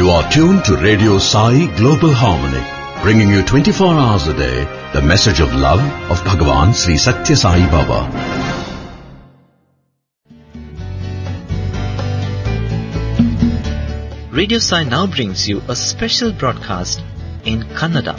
You are tuned to Radio Sai Global Harmony, bringing you 24 hours a day the message of love of Bhagavan Sri Satya Sai Baba. Radio Sai now brings you a special broadcast in Kannada.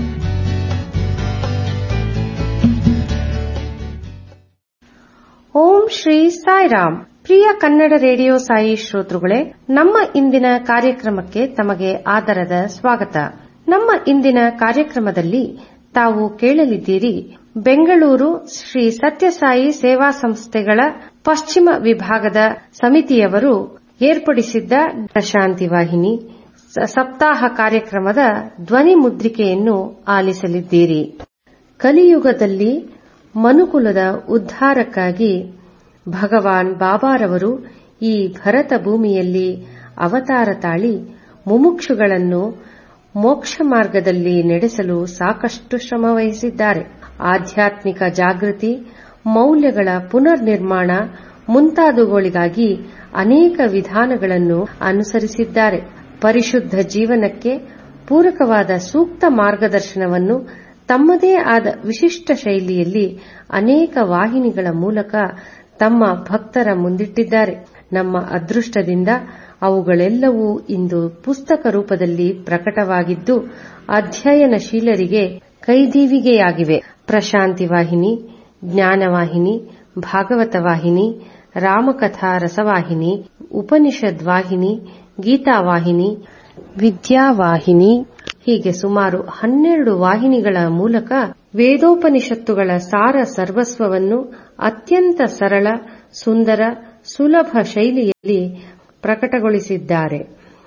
Om Shri Sairam ಪ್ರಿಯ Kannada radio Sai ಶ್ರೋತೃಗಳೇ ನಮ್ಮ ಇಂದಿನ ಕಾರ್ಯಕ್ರಮಕ್ಕೆ ತಮಗೆ ಆದರದ ಸ್ವಾಗತ ನಮ್ಮ ಇಂದಿನ ಕಾರ್ಯಕ್ರಮದಲ್ಲಿ ತಾವು ಕೇಳಲಿದ್ದೀರಿ ಬೆಂಗಳೂರು ಶ್ರೀ ಸತ್ಯಸಾಯಿ ಸೇವಾ ಸಂಸ್ಥೆಗಳ ಪಶ್ಚಿಮ ವಿಭಾಗದ ಸಮಿತಿಯವರು ಏರ್ಪಡಿಸಿದ್ದ ಶಾಂತಿ ವಾಹಿನಿ ಸಪ್ತಾಹ ಕಾರ್ಯಕ್ರಮದ ಧ್ವನಿ ಮುದ್ರಿಕೆಯನ್ನು ಆಲಿಸಲಿದ್ದೀರಿ ಕಲಿಯುಗದಲ್ಲಿ ಮನುಕುಲದ ಉದ್ಧಾರಕ್ಕಾಗಿ ಭಗವಾನ್ ಬಾಬಾರವರು ಈ ಭರತ ಭೂಮಿಯಲ್ಲಿ ಅವತಾರ ತಾಳಿ ಮುಮುಕ್ಷುಗಳನ್ನು ಮೋಕ್ಷ ಮಾರ್ಗದಲ್ಲಿ ನಡೆಸಲು ಸಾಕಷ್ಟು ಶ್ರಮವಹಿಸಿದ್ದಾರೆ ಆಧ್ಯಾತ್ಮಿಕ ಜಾಗೃತಿ ಮೌಲ್ಯಗಳ ಪುನರ್ ನಿರ್ಮಾಣ ಮುಂತಾದವುಗಳಿಗಾಗಿ ಅನೇಕ ವಿಧಾನಗಳನ್ನು ಅನುಸರಿಸಿದ್ದಾರೆ ಪರಿಶುದ್ಧ ಜೀವನಕ್ಕೆ ಪೂರಕವಾದ ಸೂಕ್ತ ಮಾರ್ಗದರ್ಶನವನ್ನು ತಮ್ಮದೇ ಆದ ವಿಶಿಷ್ಟ ಶೈಲಿಯಲ್ಲಿ ಅನೇಕ ವಾಹಿನಿಗಳ ಮೂಲಕ ತಮ್ಮ ಭಕ್ತರ ಮುಂದಿಟ್ಟಿದ್ದಾರೆ ನಮ್ಮ ಅದೃಷ್ಟದಿಂದ ಅವುಗಳೆಲ್ಲವೂ ಇಂದು ಪುಸ್ತಕ ರೂಪದಲ್ಲಿ ಪ್ರಕಟವಾಗಿದ್ದು ಅಧ್ಯಯನಶೀಲರಿಗೆ ಕೈದೀವಿಗೆಯಾಗಿವೆ ಪ್ರಶಾಂತಿ ವಾಹಿನಿ ಜ್ಞಾನವಾಹಿನಿ ಭಾಗವತ ವಾಹಿನಿ ರಾಮಕಥಾ ರಸವಾಹಿನಿ ಉಪನಿಷದ್ ವಾಹಿನಿ ಗೀತಾವಾಹಿನಿ ವಿದ್ಯಾವಾಹಿನಿ ಹೀಗೆ ಸುಮಾರು ಹನ್ನೆರಡು ವಾಹಿನಿಗಳ ಮೂಲಕ ವೇದೋಪನಿಷತ್ತುಗಳ ಸಾರ ಸರ್ವಸ್ವವನ್ನು ಅತ್ಯಂತ ಸರಳ ಸುಂದರ ಸುಲಭ ಶೈಲಿಯಲ್ಲಿ ಪ್ರಕಟಗೊಳಿಸಿದ್ದಾರೆ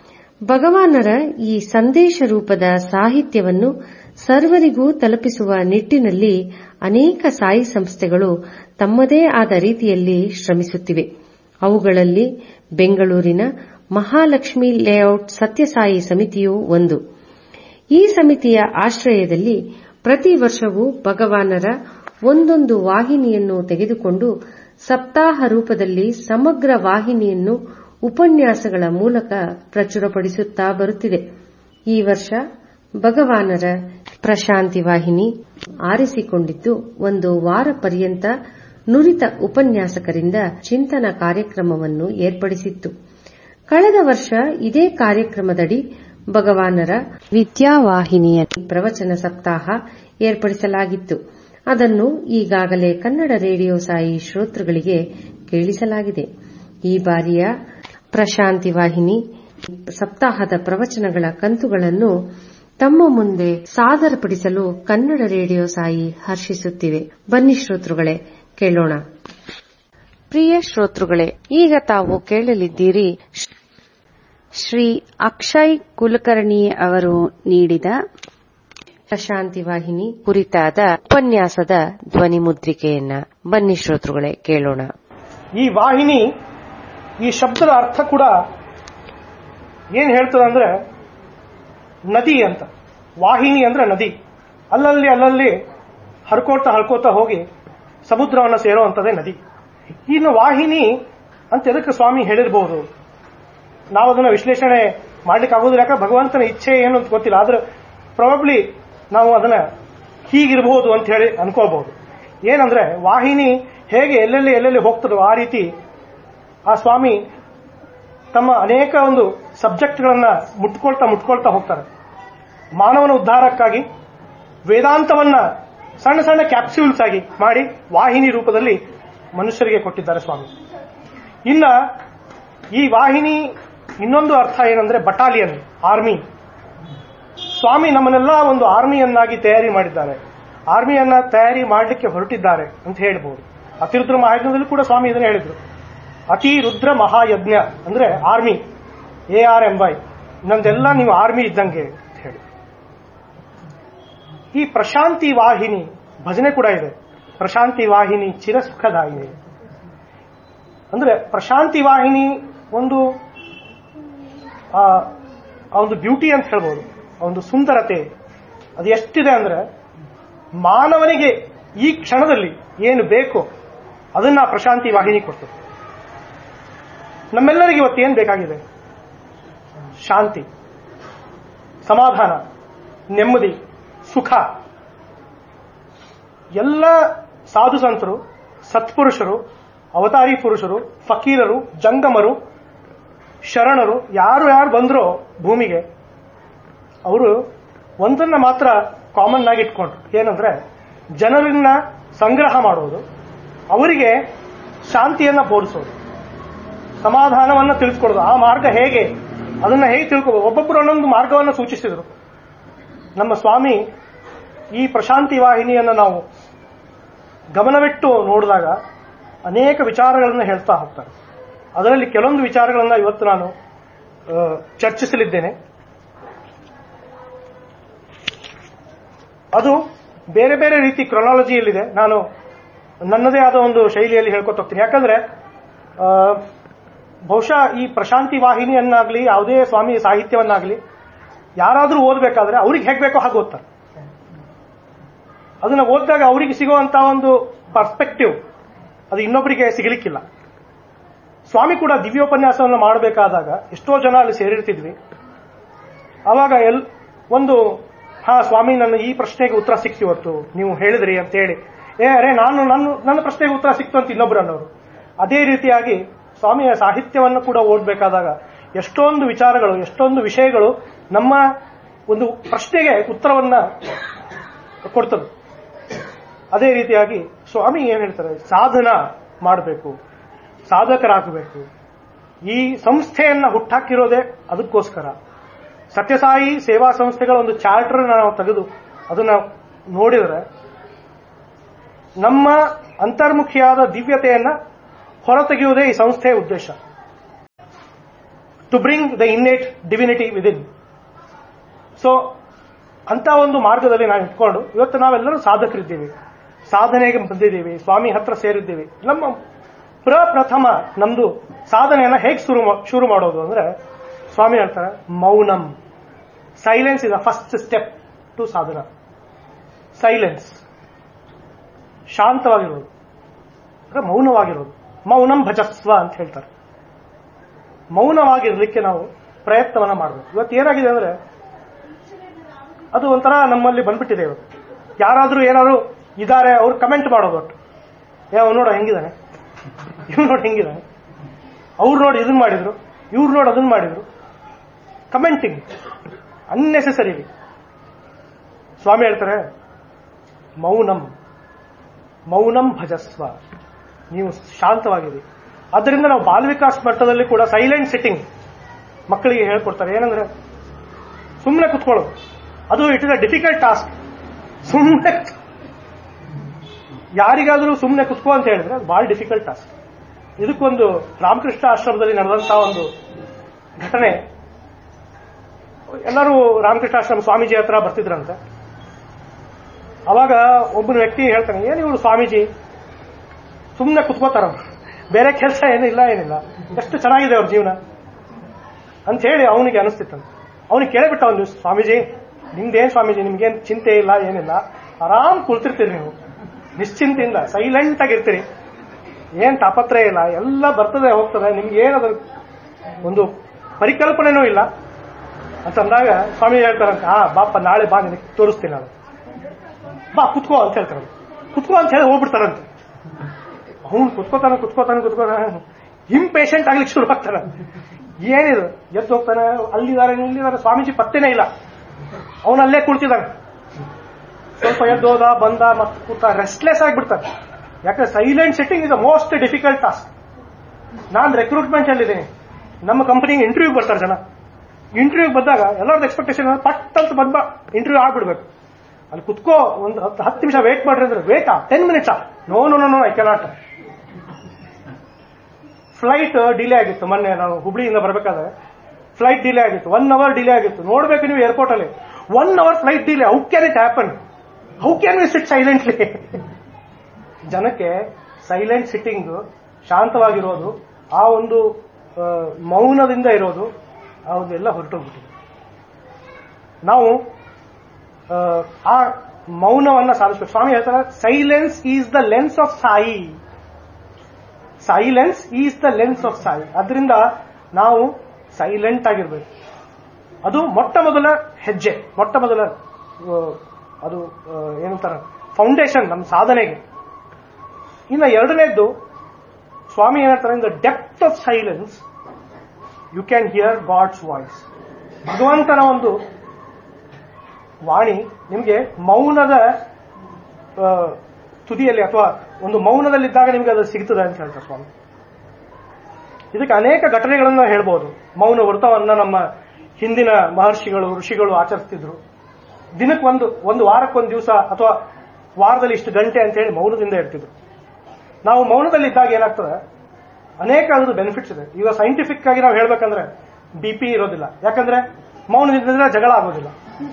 ಭಗವಾನರ ಈ ಸಂದೇಶ ರೂಪದ ಸಾಹಿತ್ಯವನ್ನು ಸರ್ವರಿಗೂ ತಲುಪಿಸುವ ನಿಟ್ಟಿನಲ್ಲಿ ಅನೇಕ ಸಾಯಿ ಸಂಸ್ಥೆಗಳು ತಮ್ಮದೇ ಆದ ರೀತಿಯಲ್ಲಿ ಶ್ರಮಿಸುತ್ತಿವೆ ಅವುಗಳಲ್ಲಿ ಬೆಂಗಳೂರಿನ ಮಹಾಲಕ್ಷ್ಮಿ ಲೇಔಟ್ ಸತ್ಯಸಾಯಿ ಸಮಿತಿಯೂ ಒಂದು ಈ ಸಮಿತಿಯ ಆಶ್ರಯದಲ್ಲಿ ಪ್ರತಿ ವರ್ಷವೂ ಭಗವಾನರ ಒಂದೊಂದು ವಾಹಿನಿಯನ್ನು ತೆಗೆದುಕೊಂಡು ಸಪ್ತಾಹ ರೂಪದಲ್ಲಿ ಸಮಗ್ರ ವಾಹಿನಿಯನ್ನು ಉಪನ್ಯಾಸಗಳ ಮೂಲಕ ಪ್ರಚುರಪಡಿಸುತ್ತಾ ಬರುತ್ತಿದೆ ಈ ವರ್ಷ ಭಗವಾನರ ಪ್ರಶಾಂತಿ ವಾಹಿನಿ ಆರಿಸಿಕೊಂಡಿದ್ದು ಒಂದು ವಾರ ಪರ್ಯಂತ ನುರಿತ ಉಪನ್ಯಾಸಕರಿಂದ ಚಿಂತನ ಕಾರ್ಯಕ್ರಮವನ್ನು ಏರ್ಪಡಿಸಿತ್ತು ಕಳೆದ ವರ್ಷ ಇದೇ ಕಾರ್ಯಕ್ರಮದಡಿ ಭಗವಾನರ ವಿದ್ಯಾವಾಹಿನಿಯ ಪ್ರವಚನ ಸಪ್ತಾಹ ಏರ್ಪಡಿಸಲಾಗಿತ್ತು ಅದನ್ನು ಈಗಾಗಲೇ ಕನ್ನಡ ರೇಡಿಯೋ ಸಾಯಿ ಶ್ರೋತೃಗಳಿಗೆ ಕೇಳಿಸಲಾಗಿದೆ ಈ ಬಾರಿಯ ಪ್ರಶಾಂತಿ ವಾಹಿನಿ ಸಪ್ತಾಹದ ಪ್ರವಚನಗಳ ಕಂತುಗಳನ್ನು ತಮ್ಮ ಮುಂದೆ ಸಾದರಪಡಿಸಲು ಕನ್ನಡ ರೇಡಿಯೋ ಸಾಯಿ ಹರ್ಷಿಸುತ್ತಿವೆ ಬನ್ನಿ ಶ್ರೋತೃಗಳೇ ಕೇಳೋಣ ಪ್ರಿಯ ಶ್ರೋತೃಗಳೇ ಈಗ ತಾವು ಕೇಳಲಿದ್ದೀರಿ ಶ್ರೀ ಅಕ್ಷಯ್ ಕುಲಕರ್ಣಿ ಅವರು ನೀಡಿದ ಪ್ರಶಾಂತಿ ವಾಹಿನಿ ಕುರಿತಾದ ಉಪನ್ಯಾಸದ ಧ್ವನಿ ಮುದ್ರಿಕೆಯನ್ನ ಬನ್ನಿ ಶ್ರೋತೃಗಳೇ ಕೇಳೋಣ ಈ ವಾಹಿನಿ ಈ ಶಬ್ದದ ಅರ್ಥ ಕೂಡ ಏನ್ ಹೇಳ್ತದೆ ಅಂದ್ರೆ ನದಿ ಅಂತ ವಾಹಿನಿ ಅಂದ್ರೆ ನದಿ ಅಲ್ಲಲ್ಲಿ ಅಲ್ಲಲ್ಲಿ ಹರ್ಕೋತಾ ಹರ್ಕೋತಾ ಹೋಗಿ ಸಮುದ್ರವನ್ನು ಸೇರುವಂತದೇ ನದಿ ಇನ್ನು ವಾಹಿನಿ ಅಂತ ಎದಕ್ಕೆ ಸ್ವಾಮಿ ಹೇಳಿರ್ಬೋದು ನಾವು ಅದನ್ನ ವಿಶ್ಲೇಷಣೆ ಮಾಡ್ಲಿಕ್ಕೆ ಆಗೋದಿಲ್ಲ ಯಾಕಂದ್ರೆ ಭಗವಂತನ ಇಚ್ಛೆ ಏನು ಅಂತ ಗೊತ್ತಿಲ್ಲ ಆದ್ರೆ ಪ್ರಾಬಬ್ಲಿ ನಾವು ಅದನ್ನ ಹೀಗಿರಬಹುದು ಅಂತ ಹೇಳಿ ಅನ್ಕೋಬಹುದು ಏನಂದ್ರೆ ವಾಹಿನಿ ಹೇಗೆ ಎಲ್ಲೆಲ್ಲಿ ಎಲ್ಲೆಲ್ಲಿ ಹೋಗ್ತದೋ ಆ ರೀತಿ ಆ ಸ್ವಾಮಿ ತಮ್ಮ ಅನೇಕ ಒಂದು ಸಬ್ಜೆಕ್ಟ್ಗಳನ್ನ ಮುಟ್ಕೊಳ್ತಾ ಮುಟ್ಕೊಳ್ತಾ ಹೋಗ್ತಾರೆ ಮಾನವನ ಉದ್ಧಾರಕ್ಕಾಗಿ ವೇದಾಂತವನ್ನ ಸಣ್ಣ ಸಣ್ಣ ಕ್ಯಾಪ್ಸ್ಯೂಲ್ಸ್ ಆಗಿ ಮಾಡಿ ವಾಹಿನಿ ರೂಪದಲ್ಲಿ ಮನುಷ್ಯರಿಗೆ ಕೊಟ್ಟಿದ್ದಾರೆ ಸ್ವಾಮಿ ಇನ್ನ ಈ ವಾಹಿನಿ ಇನ್ನೊಂದು ಅರ್ಥ ಏನಂದ್ರೆ ಬಟಾಲಿಯನ್ ಆರ್ಮಿ ಸ್ವಾಮಿ ನಮ್ಮನ್ನೆಲ್ಲ ಒಂದು ಆರ್ಮಿಯನ್ನಾಗಿ ತಯಾರಿ ಮಾಡಿದ್ದಾರೆ ಆರ್ಮಿಯನ್ನ ತಯಾರಿ ಮಾಡಲಿಕ್ಕೆ ಹೊರಟಿದ್ದಾರೆ ಅಂತ ಹೇಳ್ಬೋದು ಅತಿರುದ್ರ ಮಹಾಯಜ್ಞದಲ್ಲಿ ಕೂಡ ಸ್ವಾಮಿ ಇದನ್ನ ಹೇಳಿದ್ರು ಅತಿ ರುದ್ರ ಮಹಾಯಜ್ಞ ಅಂದ್ರೆ army A R M Y ನಮ್ದೆಲ್ಲ ನೀವು ಆರ್ಮಿ ಇದ್ದಂಗೆ ಅಂತ ಹೇಳಿ ಈ ಪ್ರಶಾಂತಿ ವಾಹಿನಿ ಭಜನೆ ಕೂಡ ಇದೆ ಪ್ರಶಾಂತಿ ವಾಹಿನಿ ಚಿರಸುಖದಾಯಿನಿ ಅಂದ್ರೆ ಪ್ರಶಾಂತಿ ವಾಹಿನಿ ಒಂದು ಆ ಒಂದು ಬ್ಯೂಟಿ ಅಂತ ಹೇಳ್ಬೋದು ಒಂದು ಸುಂದರತೆ ಅದು ಎಷ್ಟಿದೆ ಅಂದ್ರೆ ಮಾನವನಿಗೆ ಈ ಕ್ಷಣದಲ್ಲಿ ಏನು ಬೇಕೋ ಅದನ್ನ ಪ್ರಶಾಂತಿ ವಾಹಿನಿ ಕೊಡ್ತದೆ ನಮ್ಮೆಲ್ಲರಿಗೆ ಇವತ್ತು ಏನ್ ಬೇಕಾಗಿದೆ ಶಾಂತಿ ಸಮಾಧಾನ ನೆಮ್ಮದಿ ಸುಖ ಎಲ್ಲ ಸಾಧು ಸಂತರು ಸತ್ಪುರುಷರು ಅವತಾರಿ ಪುರುಷರು ಫಕೀರರು ಜಂಗಮರು ಶರಣರು ಯಾರು ಯಾರು ಬಂದ್ರೋ ಭೂಮಿಗೆ ಅವರು ಒಂದನ್ನ ಮಾತ್ರ ಕಾಮನ್ ಆಗಿ ಇಟ್ಕೊಂಡ್ರು ಏನಂದ್ರೆ ಜನರನ್ನ ಸಂಗ್ರಹ ಮಾಡುವುದು ಅವರಿಗೆ ಶಾಂತಿಯನ್ನ ಬೋಧಿಸೋದು ಸಮಾಧಾನವನ್ನ ತಿಳಿಸ್ಕೊಡೋದು ಆ ಮಾರ್ಗ ಹೇಗೆ ಅದನ್ನ ಹೇಗೆ ತಿಳ್ಕೋಬಹುದು ಒಬ್ಬೊಬ್ಬರು ಒಂದೊಂದು ಮಾರ್ಗವನ್ನು ಸೂಚಿಸಿದರು ನಮ್ಮ ಸ್ವಾಮಿ ಈ ಪ್ರಶಾಂತಿ ವಾಹಿನಿಯನ್ನು ನಾವು ಗಮನವಿಟ್ಟು ನೋಡಿದಾಗ ಅನೇಕ ವಿಚಾರಗಳನ್ನು ಹೇಳ್ತಾ ಹೋಗ್ತಾರೆ ಅದರಲ್ಲಿ ಕೆಲವೊಂದು ವಿಚಾರಗಳನ್ನು ಇವತ್ತು ನಾನು ಆ, ಚರ್ಚಿಸಲಿದ್ದೇನೆ ಅದು ಬೇರೆ ಬೇರೆ ರೀತಿ ಕ್ರೊನಾಲಜಿಯಲ್ಲಿದೆ ನಾನು ನನ್ನದೇ ಆದ ಒಂದು ಶೈಲಿಯಲ್ಲಿ ಹೇಳ್ಕೊತ ಹೋಗ್ತೀನಿ ಯಾಕಂದ್ರೆ ಆ, ಬಹುಶಃ ಈ ಪ್ರಶಾಂತಿ ವಾಹಿನಿಯನ್ನಾಗ್ಲಿ ಯಾವುದೇ ಸ್ವಾಮಿ ಸಾಹಿತ್ಯವನ್ನಾಗ್ಲಿ ಯಾರಾದರೂ ಓದಬೇಕಾದ್ರೆ ಅವ್ರಿಗೆ ಹೇಗೆ ಬೇಕೋ ಹಾಗೆ ಓದ್ತಾರೆ ಅದನ್ನ ಓದಿದಾಗ ಅವರಿಗೆ ಸಿಗುವಂತ ಒಂದು ಪರ್ಸ್ಪೆಕ್ಟಿವ್ ಅದು ಇನ್ನೊಬ್ಬರಿಗೆ ಸಿಗಲಿಕ್ಕಿಲ್ಲ ಸ್ವಾಮಿ ಕೂಡ ದಿವ್ಯೋಪನ್ಯಾಸವನ್ನು ಮಾಡಬೇಕಾದಾಗ ಎಷ್ಟೋ ಜನ ಅಲ್ಲಿ ಸೇರಿರ್ತಿದ್ವಿ ಅವಾಗ ಎಲ್ ಒಂದು ಹಾ ಸ್ವಾಮಿ ನನ್ನ ಈ ಪ್ರಶ್ನೆಗೆ ಉತ್ತರ ಸಿಕ್ತು ಇವತ್ತು ನೀವು ಹೇಳಿದ್ರಿ ಅಂತ ಹೇಳಿ ಏ ಅರೆ ನಾನು ನನ್ನ ನನ್ನ ಪ್ರಶ್ನೆಗೆ ಉತ್ತರ ಸಿಕ್ತು ಅಂತ ಇನ್ನೊಬ್ರು ಅನ್ನೋರು ಅದೇ ರೀತಿಯಾಗಿ ಸ್ವಾಮಿಯ ಸಾಹಿತ್ಯವನ್ನು ಕೂಡ ಓದಬೇಕಾದಾಗ ಎಷ್ಟೊಂದು ವಿಚಾರಗಳು ಎಷ್ಟೊಂದು ವಿಷಯಗಳು ನಮ್ಮ ಒಂದು ಪ್ರಶ್ನೆಗೆ ಉತ್ತರವನ್ನ ಕೊಡ್ತದೆ ಅದೇ ರೀತಿಯಾಗಿ ಸ್ವಾಮಿ ಏನ್ ಹೇಳ್ತಾರೆ ಸಾಧನ ಮಾಡಬೇಕು ಸಾಧಕರಾಗಬೇಕು ಈ ಸಂಸ್ಥೆಯನ್ನ ಹುಟ್ಟಾಕಿರೋದೇ ಅದಕ್ಕೋಸ್ಕರ ಸತ್ಯಸಾಯಿ ಸೇವಾ ಸಂಸ್ಥೆಗಳ ಒಂದು ಚಾರ್ಟರ್ ನಾವು ತೆಗೆದು ಅದನ್ನ ನೋಡಿದರೆ ನಮ್ಮ ಅಂತರ್ಮುಖಿಯಾದ ದಿವ್ಯತೆಯನ್ನ ಹೊರತೆಗೆಯುವುದೇ ಈ ಸಂಸ್ಥೆಯ ಉದ್ದೇಶ to bring the innate divinity within so ಅಂತ ಒಂದು ಮಾರ್ಗದಲ್ಲಿ ನಾವು ಇಟ್ಕೊಂಡು ಇವತ್ತು ನಾವೆಲ್ಲರೂ ಸಾಧಕರಿದ್ದೀವಿ ಸಾಧನೆಗೆ ಬಂದಿದ್ದೀವಿ ಸ್ವಾಮಿ ಹತ್ರ ಸೇರಿದ್ದೀವಿ ನಮ್ಮ ಪ್ರಪ್ರಥಮ ನಮ್ದು ಸಾಧನೆಯನ್ನ ಹೇಗೆ ಶುರು ಮಾ- ಶುರು ಮಾಡೋದು ಅಂದ್ರೆ ಸ್ವಾಮಿ ಹೇಳ್ತಾರೆ ಮೌನಂ silence is a first step to ಸಾಧನ ಸೈಲೆನ್ಸ್ ಶಾಂತವಾಗಿರೋದು ಅಂದ್ರೆ ಮೌನವಾಗಿರೋದು ಮೌನಂ ಭಜಸ್ವ ಅಂತ ಹೇಳ್ತಾರೆ ಮೌನವಾಗಿರ್ಲಿಕ್ಕೆ ನಾವು ಪ್ರಯತ್ನವನ್ನ ಮಾಡಬೇಕು ಇವತ್ತು ಏನಾಗಿದೆ ಅಂದ್ರೆ ಅದು ಒಂಥರ ನಮ್ಮಲ್ಲಿ ಬಂದ್ಬಿಟ್ಟಿದೆ ಇವತ್ತು ಯಾರಾದ್ರೂ ಏನಾದ್ರು ಇದಾರೆ ಅವ್ರು ಕಮೆಂಟ್ ಮಾಡೋದು ಒಟ್ಟು ಏ ಅವ್ನು ನೋಡ ಹೆಂಗಿದಾನೆ ಇವ್ನು ನೋಡಿ ಹೆಂಗಿದಾನೆ ಅವ್ರು ನೋಡಿ ಇದನ್ನ ಮಾಡಿದ್ರು ಇವ್ರು ನೋಡಿ ಅದನ್ನ ಮಾಡಿದ್ರು ಕಮೆಂಟಿಂಗ್ ಅನ್ನೆಸೆಸರಿ ಸ್ವಾಮಿ ಹೇಳ್ತಾರೆ ಮೌನಂ ಮೌನಂ ಭಜಸ್ವ ನೀವು ಶಾಂತವಾಗಿರಿ ಅದರಿಂದ ನಾವು ಬಾಲ್ವಿಕಾಸ್ ಮಟ್ಟದಲ್ಲಿ ಕೂಡ ಸೈಲೆಂಟ್ ಸಿಟ್ಟಿಂಗ್ ಮಕ್ಕಳಿಗೆ ಹೇಳ್ಕೊಡ್ತಾರೆ ಏನಂದ್ರೆ ಸುಮ್ಮನೆ ಕುತ್ಕೊಳ್ಳೋದು ಅದು it is a difficult task ಸುಮ್ಮನೆ ಯಾರಿಗಾದರೂ ಸುಮ್ಮನೆ ಕುತ್ಕೋ ಅಂತ ಹೇಳಿದ್ರೆ ಅದು ಬಹಳ ಡಿಫಿಕಲ್ಟ್ ಟಾಸ್ಕ್ ಇದಕ್ಕೊಂದು ರಾಮಕೃಷ್ಣ ಆಶ್ರಮದಲ್ಲಿ ನಡೆದಂತಹ ಒಂದು ಘಟನೆ ಎಲ್ಲರೂ ರಾಮಕೃಷ್ಣ ಆಶ್ರಮ ಸ್ವಾಮೀಜಿ ಹತ್ರ ಬರ್ತಿದ್ರಂತೆ ಅವಾಗ ಒಬ್ಬನ ವ್ಯಕ್ತಿ ಹೇಳ್ತಾನೆ ಏನು ಇವರು ಸ್ವಾಮೀಜಿ ಸುಮ್ಮನೆ ಕುತ್ಕೋತಾರ ಅವ್ರು. ಬೇರೆ ಕೆಲಸ ಏನಿಲ್ಲ ಏನಿಲ್ಲ ಎಷ್ಟು ಚೆನ್ನಾಗಿದೆ ಅವ್ರ ಜೀವನ ಅಂತ ಹೇಳಿ ಅವನಿಗೆ ಅನಿಸ್ತಿತ್ತಂತೆ ಅವನಿಗೆ ಕೇಳಿಬಿಟ್ಟ ಒಂದು ದಿವಸ ಸ್ವಾಮೀಜಿ ನಿಮ್ದೇನ್ ಸ್ವಾಮೀಜಿ ನಿಮ್ಗೇನ್ ಚಿಂತೆ ಇಲ್ಲ ಏನಿಲ್ಲ ಆರಾಮ್ ಕುಳ್ತಿರ್ತೀರಿ ನೀವು ನಿಶ್ಚಿಂತೆಯಿಂದ ಸೈಲೆಂಟ್ ಆಗಿರ್ತೀರಿ ಏನ್ ತಾಪತ್ರಯ ಇಲ್ಲ ಎಲ್ಲ ಬರ್ತದೆ ಹೋಗ್ತದೆ ನಿಮ್ಗೆ ಏನದು ಒಂದು ಪರಿಕಲ್ಪನೆನೂ ಇಲ್ಲ ಅಂತಂದಾಗ ಸ್ವಾಮಿ ಹೇಳ್ತಾರಂತ ಹಾ ಬಾಪ ನಾಳೆ ಬಾ ನಿನಗೆ ತೋರಿಸ್ತೀನಿ ನಾನು ಬಾ ಕುತ್ಕೋ ಅಂತ ಹೇಳ್ತಾರೆ ಕುತ್ಕೋ ಅಂತ ಹೇಳಿ ಹೋಗ್ಬಿಡ್ತಾರಂತೆ ಅವ್ನು ಕುತ್ಕೋತಾನೆ ಕುತ್ಕೋತಾನೆ ಕುತ್ಕೋತಾನೆ ಇಂಪೇಷಂಟ್ ಆಗ್ಲಿಕ್ಕೆ ಶುರು ಆಗ್ತಾನೆ ಏನಿದು ಎದ್ದು ಹೋಗ್ತಾನೆ ಅಲ್ಲಿದ್ದಾರೆ ಇಲ್ಲಿದ್ದಾರೆ ಸ್ವಾಮೀಜಿ ಪತ್ತೆನೇ ಇಲ್ಲ ಅವನು ಅಲ್ಲೇ ಕುಳಿತಿದ್ದಾನೆ ಸ್ವಲ್ಪ ಎದ್ದೋದ ಬಂದ ಮತ್ತೆ ಕೂತ ರೆಸ್ಟ್ಲೆಸ್ ಆಗಿಬಿಡ್ತಾನೆ ಯಾಕಂದ್ರೆ silent sitting is the most difficult task ನಾನು ರೆಕ್ರೂಟ್ಮೆಂಟ್ ಅಲ್ಲಿದ್ದೀನಿ ನಮ್ಮ ಕಂಪನಿಗೆ ಇಂಟರ್ವ್ಯೂ ಬರ್ತಾರೆ ಜನ ಇಂಟರ್ವ್ಯೂ ಬಂದಾಗ ಎಲ್ಲರದ್ದು ಎಕ್ಸ್ಪೆಕ್ಟೇಷನ್ ಪಟ್ ಅಂತ ಬಂದ ಇಂಟರ್ವ್ಯೂ ಆಗ್ಬಿಡ್ಬೇಕು ಅಲ್ಲಿ ಕುತ್ಕೋ ಒಂದು ಹತ್ತು ಹತ್ತು ನಿಮಿಷ ವೇಟ್ ಮಾಡ್ರಿ ಅಂದ್ರೆ ವೇಟಾ ಟೆನ್ ಮಿನಿಟ್ಸಾ no no no no I cannot flight delay ಆಗಿತ್ತು ಮೊನ್ನೆ ನಾನು ಹುಬ್ಳಿಯಿಂದ ಬರಬೇಕಾದ್ರೆ ಫ್ಲೈಟ್ ಡಿಲೇ ಆಗಿತ್ತು ಒನ್ ಅವರ್ ಡಿಲೇ ಆಗಿತ್ತು ನೋಡ್ಬೇಕು ನೀವು ಏರ್ಪೋರ್ಟ್ ಅಲ್ಲಿ one hour flight delay how can it happen how can we sit silently ಜನಕ್ಕೆ ಸೈಲೆಂಟ್ ಸಿಟ್ಟಿಂಗ್ ಶಾಂತವಾಗಿರೋದು ಆ ಒಂದು ಆ, ಮೌನದಿಂದ ಇರೋದು ಅದೆಲ್ಲ ಹೊರಟೋಗ್ಬಿಟ್ಟಿದೆ ನಾವು ಆ, ಆ ಮೌನವನ್ನ ಸಾಧಿಸ್ಬೇಕು ಸ್ವಾಮಿ ಹೇಳ್ತಾರೆ silence is the lens of Sai silence is the lens of Sai ಅದರಿಂದ ನಾವು ಸೈಲೆಂಟ್ ಆಗಿರ್ಬೇಕು ಅದು ಮೊಟ್ಟ ಮೊದಲ ಹೆಜ್ಜೆ ಮೊಟ್ಟ ಮೊದಲ ಆ, ಅದು ಆ, ಏನಂತಾರೆ ಫೌಂಡೇಶನ್ ನಮ್ಮ ಸಾಧನೆಗೆ ಇನ್ನು ಎರಡನೇದ್ದು ಸ್ವಾಮಿ ಏನಂತಾರೆ in the depth of silence you can hear God's voice ಭಗವಂತನ ಒಂದು ವಾಣಿ ನಿಮಗೆ ಮೌನದ ಆ, ತುದಿಯಲ್ಲಿ ಅಥವಾ ಒಂದು ಮೌನದಲ್ಲಿದ್ದಾಗ ನಿಮಗೆ ಅದು ಸಿಗ್ತದೆ ಅಂತ ಹೇಳ್ತಾರೆ ಸ್ವಾಮಿ ಇದಕ್ಕೆ ಅನೇಕ ಘಟನೆಗಳನ್ನು ಹೇಳ್ಬೋದು ಮೌನ ವ್ರತವನ್ನ ನಮ್ಮ ಹಿಂದಿನ ಮಹರ್ಷಿಗಳು ಋಷಿಗಳು ಆಚರಿಸ್ತಿದ್ರು ದಿನಕ್ಕೆ ಒಂದು ಒಂದು ವಾರಕ್ಕೊಂದು ದಿವಸ ಅಥವಾ ವಾರದಲ್ಲಿ ಇಷ್ಟು ಗಂಟೆ ಅಂತ ಹೇಳಿ ಮೌನದಿಂದ ಇರ್ತಿದ್ರು ನಾವು ಮೌನದಲ್ಲಿದ್ದಾಗ ಏನಾಗ್ತದೆ ಅನೇಕ ಅದ್ರ ಬೆನಿಫಿಟ್ಸ್ ಇದೆ ಈಗ ಸೈಂಟಿಫಿಕ್ ಆಗಿ ನಾವು ಹೇಳ್ಬೇಕಂದ್ರೆ ಬಿ ಪಿ ಇರೋದಿಲ್ಲ ಯಾಕಂದ್ರೆ ಮೌನದಿಂದ ಜಗಳ ಆಗೋದಿಲ್ಲ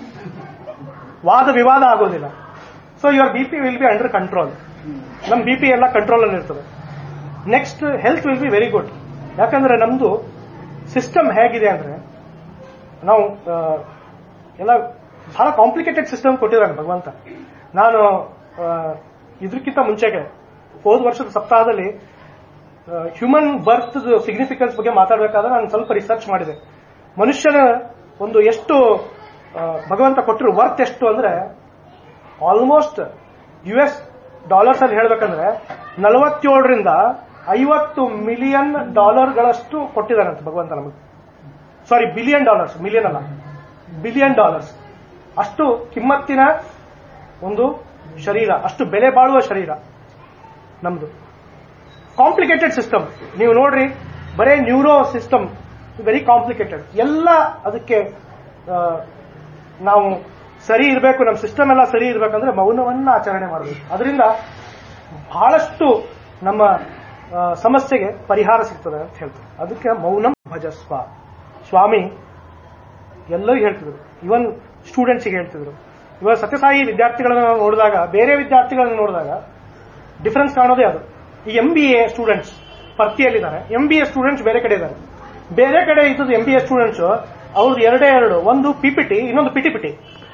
ವಾದ ವಿವಾದ ಆಗೋದಿಲ್ಲ so your B P will be under control ನಮ್ಮ ಬಿ ಪಿ ಎಲ್ಲ ಕಂಟ್ರೋಲ್ ಅಲ್ಲಿ ಇರ್ತದೆ next health will be very good ಯಾಕಂದ್ರೆ ನಮ್ದು ಸಿಸ್ಟಮ್ ಹೇಗಿದೆ ಅಂದ್ರೆ ನಾವು ಆ, ಎಲ್ಲ ಬಹಳ ಕಾಂಪ್ಲಿಕೇಟೆಡ್ ಸಿಸ್ಟಮ್ ಕೊಟ್ಟಿದ್ದಾನೆ ಭಗವಂತ ನಾನು ಆ, ಇದಕ್ಕಿಂತ ಮುಂಚೆಗೆ ಹೋದ ವರ್ಷದ ಸಪ್ತಾಹದಲ್ಲಿ ಹ್ಯೂಮನ್ ಬರ್ತ್ ಸಿಗ್ನಿಫಿಕೆನ್ಸ್ ಬಗ್ಗೆ ಮಾತಾಡಬೇಕಾದ್ರೆ ನಾನು ಸ್ವಲ್ಪ ರಿಸರ್ಚ್ ಮಾಡಿದೆ ಮನುಷ್ಯನ ಒಂದು ಎಷ್ಟು ಆ, ಭಗವಂತ ಕೊಟ್ಟಿರೋ ವರ್ತ್ ಎಷ್ಟು ಅಂದ್ರೆ ಆಲ್ಮೋಸ್ಟ್ ಯು ಎಸ್ ಡಾಲರ್ಸ್ ಅಲ್ಲಿ ಹೇಳ್ಬೇಕಂದ್ರೆ ನಲವತ್ತೇಳರಿಂದ ಐವತ್ತು ಮಿಲಿಯನ್ ಡಾಲರ್ಗಳಷ್ಟು ಕೊಟ್ಟಿದ್ದಾನಂತೆ ಭಗವಂತ ನಮಗೆ ಸಾರಿ ಬಿಲಿಯನ್ ಡಾಲರ್ಸ್ ಮಿಲಿಯನ್ ಅಲ್ಲ ಬಿಲಿಯನ್ ಡಾಲರ್ಸ್ ಅಷ್ಟು ಕಿಮ್ಮತ್ತಿನ ಒಂದು ಶರೀರ ಅಷ್ಟು ಬೆಲೆ ಬಾಳುವ ಶರೀರ ನಮ್ದು ಕಾಂಪ್ಲಿಕೇಟೆಡ್ ಸಿಸ್ಟಮ್ ನೀವು ನೋಡ್ರಿ ಬರೇ ನ್ಯೂರೋ ಸಿಸ್ಟಮ್ ವೆರಿ ಕಾಂಪ್ಲಿಕೇಟೆಡ್ ಎಲ್ಲ ಅದಕ್ಕೆ ಆ, ನಾವು ಸರಿ ಇರಬೇಕು ನಮ್ಮ ಸಿಸ್ಟಮ್ ಎಲ್ಲ ಸರಿ ಇರಬೇಕಂದ್ರೆ ಮೌನವನ್ನ ಆಚರಣೆ ಮಾಡಬೇಕು ಅದರಿಂದ ಬಹಳಷ್ಟು ನಮ್ಮ ಆ, ಸಮಸ್ಯೆಗೆ ಪರಿಹಾರ ಸಿಗ್ತದೆ ಅಂತ ಹೇಳ್ತಾರೆ ಅದಕ್ಕೆ ಮೌನಂ ಭಜಸ್ವ ಸ್ವಾಮಿ ಎಲ್ಲರಿಗೂ ಹೇಳ್ತಿದ್ರು ಇವನ್ ಸ್ಟೂಡೆಂಟ್ಸ್ಗೆ ಹೇಳ್ತಿದ್ರು ಇವಾಗ ಸತ್ಯಸಾಯಿ ವಿದ್ಯಾರ್ಥಿಗಳನ್ನ ನಾವು ನೋಡಿದಾಗ ಬೇರೆ ವಿದ್ಯಾರ್ಥಿಗಳನ್ನ ನೋಡಿದಾಗ ಡಿಫರೆನ್ಸ್ ಕಾಣೋದೇ ಅದು ಈ ಎಂ ಬಿ ಎ ಸ್ಟೂಡೆಂಟ್ಸ್ ಪರ್ತಿಯಲ್ಲಿದ್ದಾರೆ ಎಂ ಬಿ ಎ ಸ್ಟೂಡೆಂಟ್ಸ್ ಬೇರೆ ಕಡೆ ಇದ್ದಾರೆ ಬೇರೆ ಕಡೆ ಇದ್ದದ್ದು ಎಂ ಬಿ ಎ ಸ್ಟೂಡೆಂಟ್ಸ್ ಅವ್ರದ್ದು ಎರಡೇ ಎರಡು ಒಂದು ಪಿಪಿಟಿ ಇನ್ನೊಂದು ಪಿಟಿ ಪಿಟಿ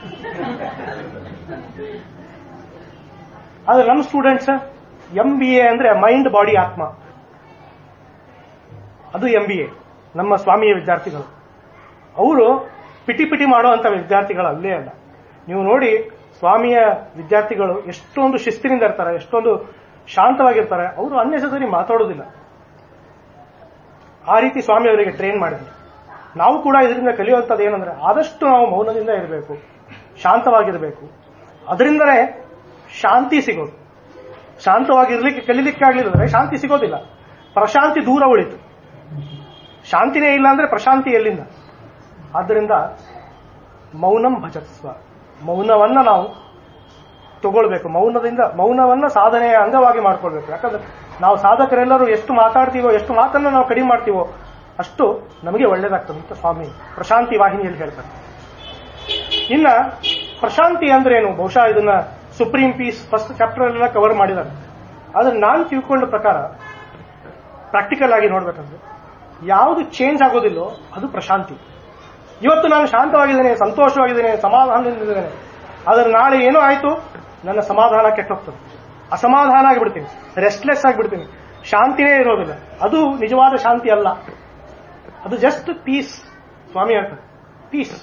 ಆದ್ರೆ ನಮ್ಮ ಸ್ಟೂಡೆಂಟ್ಸ್ ಎಂ ಬಿ ಎ ಅಂದ್ರೆ ಮೈಂಡ್ ಬಾಡಿ ಆತ್ಮ ಅದು ಎಂ ಬಿ ಎ ನಮ್ಮ ಸ್ವಾಮಿಯ ವಿದ್ಯಾರ್ಥಿಗಳು ಅವರು ಪಿಟಿ ಪಿಟಿ ಮಾಡುವಂತ ವಿದ್ಯಾರ್ಥಿಗಳು ಅಲ್ಲೇ ಅಲ್ಲ ನೀವು ನೋಡಿ ಸ್ವಾಮಿಯ ವಿದ್ಯಾರ್ಥಿಗಳು ಎಷ್ಟೊಂದು ಶಿಸ್ತಿನಿಂದ ಇರ್ತಾರೆ ಎಷ್ಟೊಂದು ಶಾಂತವಾಗಿರ್ತಾರೆ ಅವರು ಅನ್ನೆಸರಿ ಮಾತಾಡೋದಿಲ್ಲ ಆ ರೀತಿ ಸ್ವಾಮಿ ಅವರಿಗೆ ಟ್ರೈನ್ ಮಾಡಿದ್ರು ನಾವು ಕೂಡ ಇದರಿಂದ ಕಲಿಯುವಂಥದ್ದು ಏನಂದ್ರೆ ಆದಷ್ಟು ನಾವು ಮೌನದಿಂದ ಇರಬೇಕು ಶಾಂತವಾಗಿರಬೇಕು ಅದರಿಂದಲೇ ಶಾಂತಿ ಸಿಗೋದು ಶಾಂತವಾಗಿರ್ಲಿಕ್ಕೆ ಕಲಿಲಿಕ್ಕೆ ಆಗ್ಲಿಲ್ಲ ಶಾಂತಿ ಸಿಗೋದಿಲ್ಲ ಪ್ರಶಾಂತಿ ದೂರ ಉಳಿತು ಶಾಂತಿನೇ ಇಲ್ಲ ಅಂದ್ರೆ ಪ್ರಶಾಂತಿ ಎಲ್ಲಿಂದ ಆದ್ದರಿಂದ ಮೌನಂ ಭಜತ್ಸ್ವ ಮೌನವನ್ನ ನಾವು ತಗೊಳ್ಬೇಕು ಮೌನದಿಂದ ಮೌನವನ್ನ ಸಾಧನೆಯ ಅಂಗವಾಗಿ ಮಾಡ್ಕೊಳ್ಬೇಕು ಯಾಕಂದ್ರೆ ನಾವು ಸಾಧಕರೆಲ್ಲರೂ ಎಷ್ಟು ಮಾತಾಡ್ತೀವೋ ಎಷ್ಟು ಮಾತನ್ನ ನಾವು ಕಡಿಮೆ ಮಾಡ್ತೀವೋ ಅಷ್ಟು ನಮಗೆ ಒಳ್ಳೇದಾಗ್ತದೆ ಅಂತ ಸ್ವಾಮಿ ಪ್ರಶಾಂತಿ ವಾಹಿನಿಯಲ್ಲಿ ಹೇಳ್ತಾರೆ ಇನ್ನ ಪ್ರಶಾಂತಿ ಅಂದ್ರೆ ಏನು ಬಹುಶಃ ಇದನ್ನ ಸುಪ್ರೀಂ ಪೀಸ್ ಫಸ್ಟ್ ಚಾಪ್ಟರ್ ಎಲ್ಲ ಕವರ್ ಮಾಡಿದ್ದಾರೆ ಆದ್ರೆ ನಾನು ತಿಳ್ಕೊಂಡ ಪ್ರಕಾರ ಪ್ರಾಕ್ಟಿಕಲ್ ಆಗಿ ನೋಡ್ಬೇಕಂದ್ರೆ ಯಾವುದು ಚೇಂಜ್ ಆಗೋದಿಲ್ಲೋ ಅದು ಪ್ರಶಾಂತಿ ಇವತ್ತು ನಾನು ಶಾಂತವಾಗಿದ್ದೇನೆ ಸಂತೋಷವಾಗಿದ್ದೇನೆ ಸಮಾಧಾನದಿಂದಿದ್ದೇನೆ ಆದ್ರೆ ನಾಳೆ ಏನೋ ಆಯ್ತು ನನ್ನ ಸಮಾಧಾನ ಕೆಟ್ಟೋಗ್ತದೆ ಅಸಮಾಧಾನ ಆಗಿಬಿಡ್ತೀನಿ ರೆಸ್ಟ್ಲೆಸ್ ಆಗಿಬಿಡ್ತೀನಿ ಶಾಂತಿನೇ ಇರೋದಿಲ್ಲ ಅದು ನಿಜವಾದ ಶಾಂತಿ ಅಲ್ಲ ಅದು ಜಸ್ಟ್ ಪೀಸ್ ಸ್ವಾಮಿ ಹೇಳ್ತಾರೆ ಪೀಸ್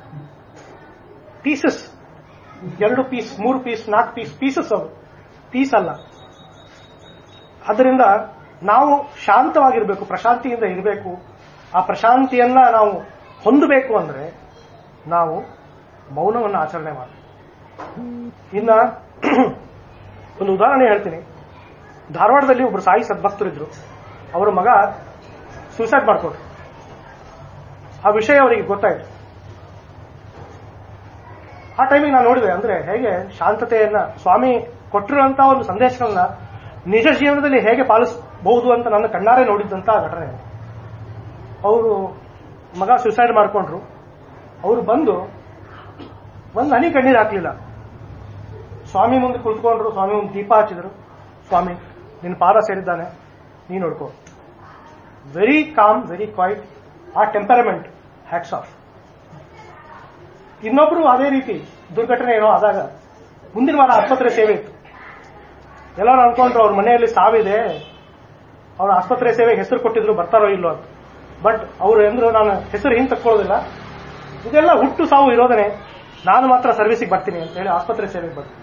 ಪೀಸಸ್ ಎರಡು ಪೀಸ್ ಮೂರು ಪೀಸ್ ನಾಲ್ಕು ಪೀಸ್ ಪೀಸಸ್ ಅವು ಪೀಸ್ ಅಲ್ಲ ಅದರಿಂದ ನಾವು ಶಾಂತವಾಗಿರಬೇಕು ಪ್ರಶಾಂತಿಯಿಂದ ಇರಬೇಕು ಆ ಪ್ರಶಾಂತಿಯನ್ನ ನಾವು ಹೊಂದಬೇಕು ಅಂದ್ರೆ ನಾವು ಮೌನವನ್ನು ಆಚರಣೆ ಮಾಡಬೇಕು ಇನ್ನ ಒಂದು ಉದಾಹರಣೆ ಹೇಳ್ತೀನಿ ಧಾರವಾಡದಲ್ಲಿ ಒಬ್ರು ಸಾಯಿ ಸದ್ಭಕ್ತರಿದ್ರು ಅವರ ಮಗ ಸೂಸೈಡ್ ಮಾಡ್ಕೊಂಡ್ರು ಆ ವಿಷಯ ಅವರಿಗೆ ಗೊತ್ತಾಯ್ತು ಆ ಟೈಮಿಗೆ ನಾನು ನೋಡಿದೆ ಅಂದ್ರೆ ಹೇಗೆ ಶಾಂತತೆಯನ್ನ ಸ್ವಾಮಿ ಕೊಟ್ಟಿರುವಂತ ಒಂದು ಸಂದೇಶಗಳನ್ನ ನಿಜ ಜೀವನದಲ್ಲಿ ಹೇಗೆ ಪಾಲಿಸಬಹುದು ಅಂತ ನನ್ನ ಕಣ್ಣಾರೆ ನೋಡಿದ್ದಂತ ಘಟನೆ ಅವರು ಮಗ ಸುಸೈಡ್ ಮಾಡ್ಕೊಂಡ್ರು ಅವರು ಬಂದು ಒಂದು ಹನಿ ಕಣ್ಣೀರು ಹಾಕ್ಲಿಲ್ಲ ಸ್ವಾಮಿ ಮುಂದೆ ಕುಳಿತುಕೊಂಡ್ರು ಸ್ವಾಮಿ ಮುಂದೆ ದೀಪ ಹಚ್ಚಿದ್ರು ಸ್ವಾಮಿ ನಿನ್ನ ಪಾದ ಸೇರಿದ್ದಾನೆ ನೀ ನೋಡ್ಕೋ ವೆರಿ ಕಾಮ್ ವೆರಿ ಕ್ವೈಟ್ ಆ ಟೆಂಪರಮೆಂಟ್ ಹ್ಯಾಟ್ಸ್ ಆಫ್ ಇನ್ನೊಬ್ರು ಅದೇ ರೀತಿ ದುರ್ಘಟನೆ ಏನೋ ಆದಾಗ ಮುಂದಿನ ವಾರ ಆಸ್ಪತ್ರೆ ಸೇವೆ ಇತ್ತು ಎಲ್ಲರೂ ಅನ್ಕೊಂಡ್ರು ಅವ್ರ ಮನೆಯಲ್ಲಿ ಸಾವಿದೆ ಅವ್ರ ಆಸ್ಪತ್ರೆ ಸೇವೆಗೆ ಹೆಸರು ಕೊಟ್ಟಿದ್ರು ಬರ್ತಾರೋ ಇಲ್ಲೋ ಅಂತ ಬಟ್ ಅವ್ರು ಎಂದ್ರು ನಾನು ಹೆಸರು ಹಿಂದೆ ತಕ್ಕೊಳ್ಳೋದಿಲ್ಲ ಇದೆಲ್ಲ ಹುಟ್ಟು ಸಾವು ಇರೋದನೆ ನಾನು ಮಾತ್ರ ಸರ್ವಿಸಿಗೆ ಬರ್ತೀನಿ ಅಂತ ಹೇಳಿ ಆಸ್ಪತ್ರೆ ಸೇವೆಗೆ ಬರ್ತೀನಿ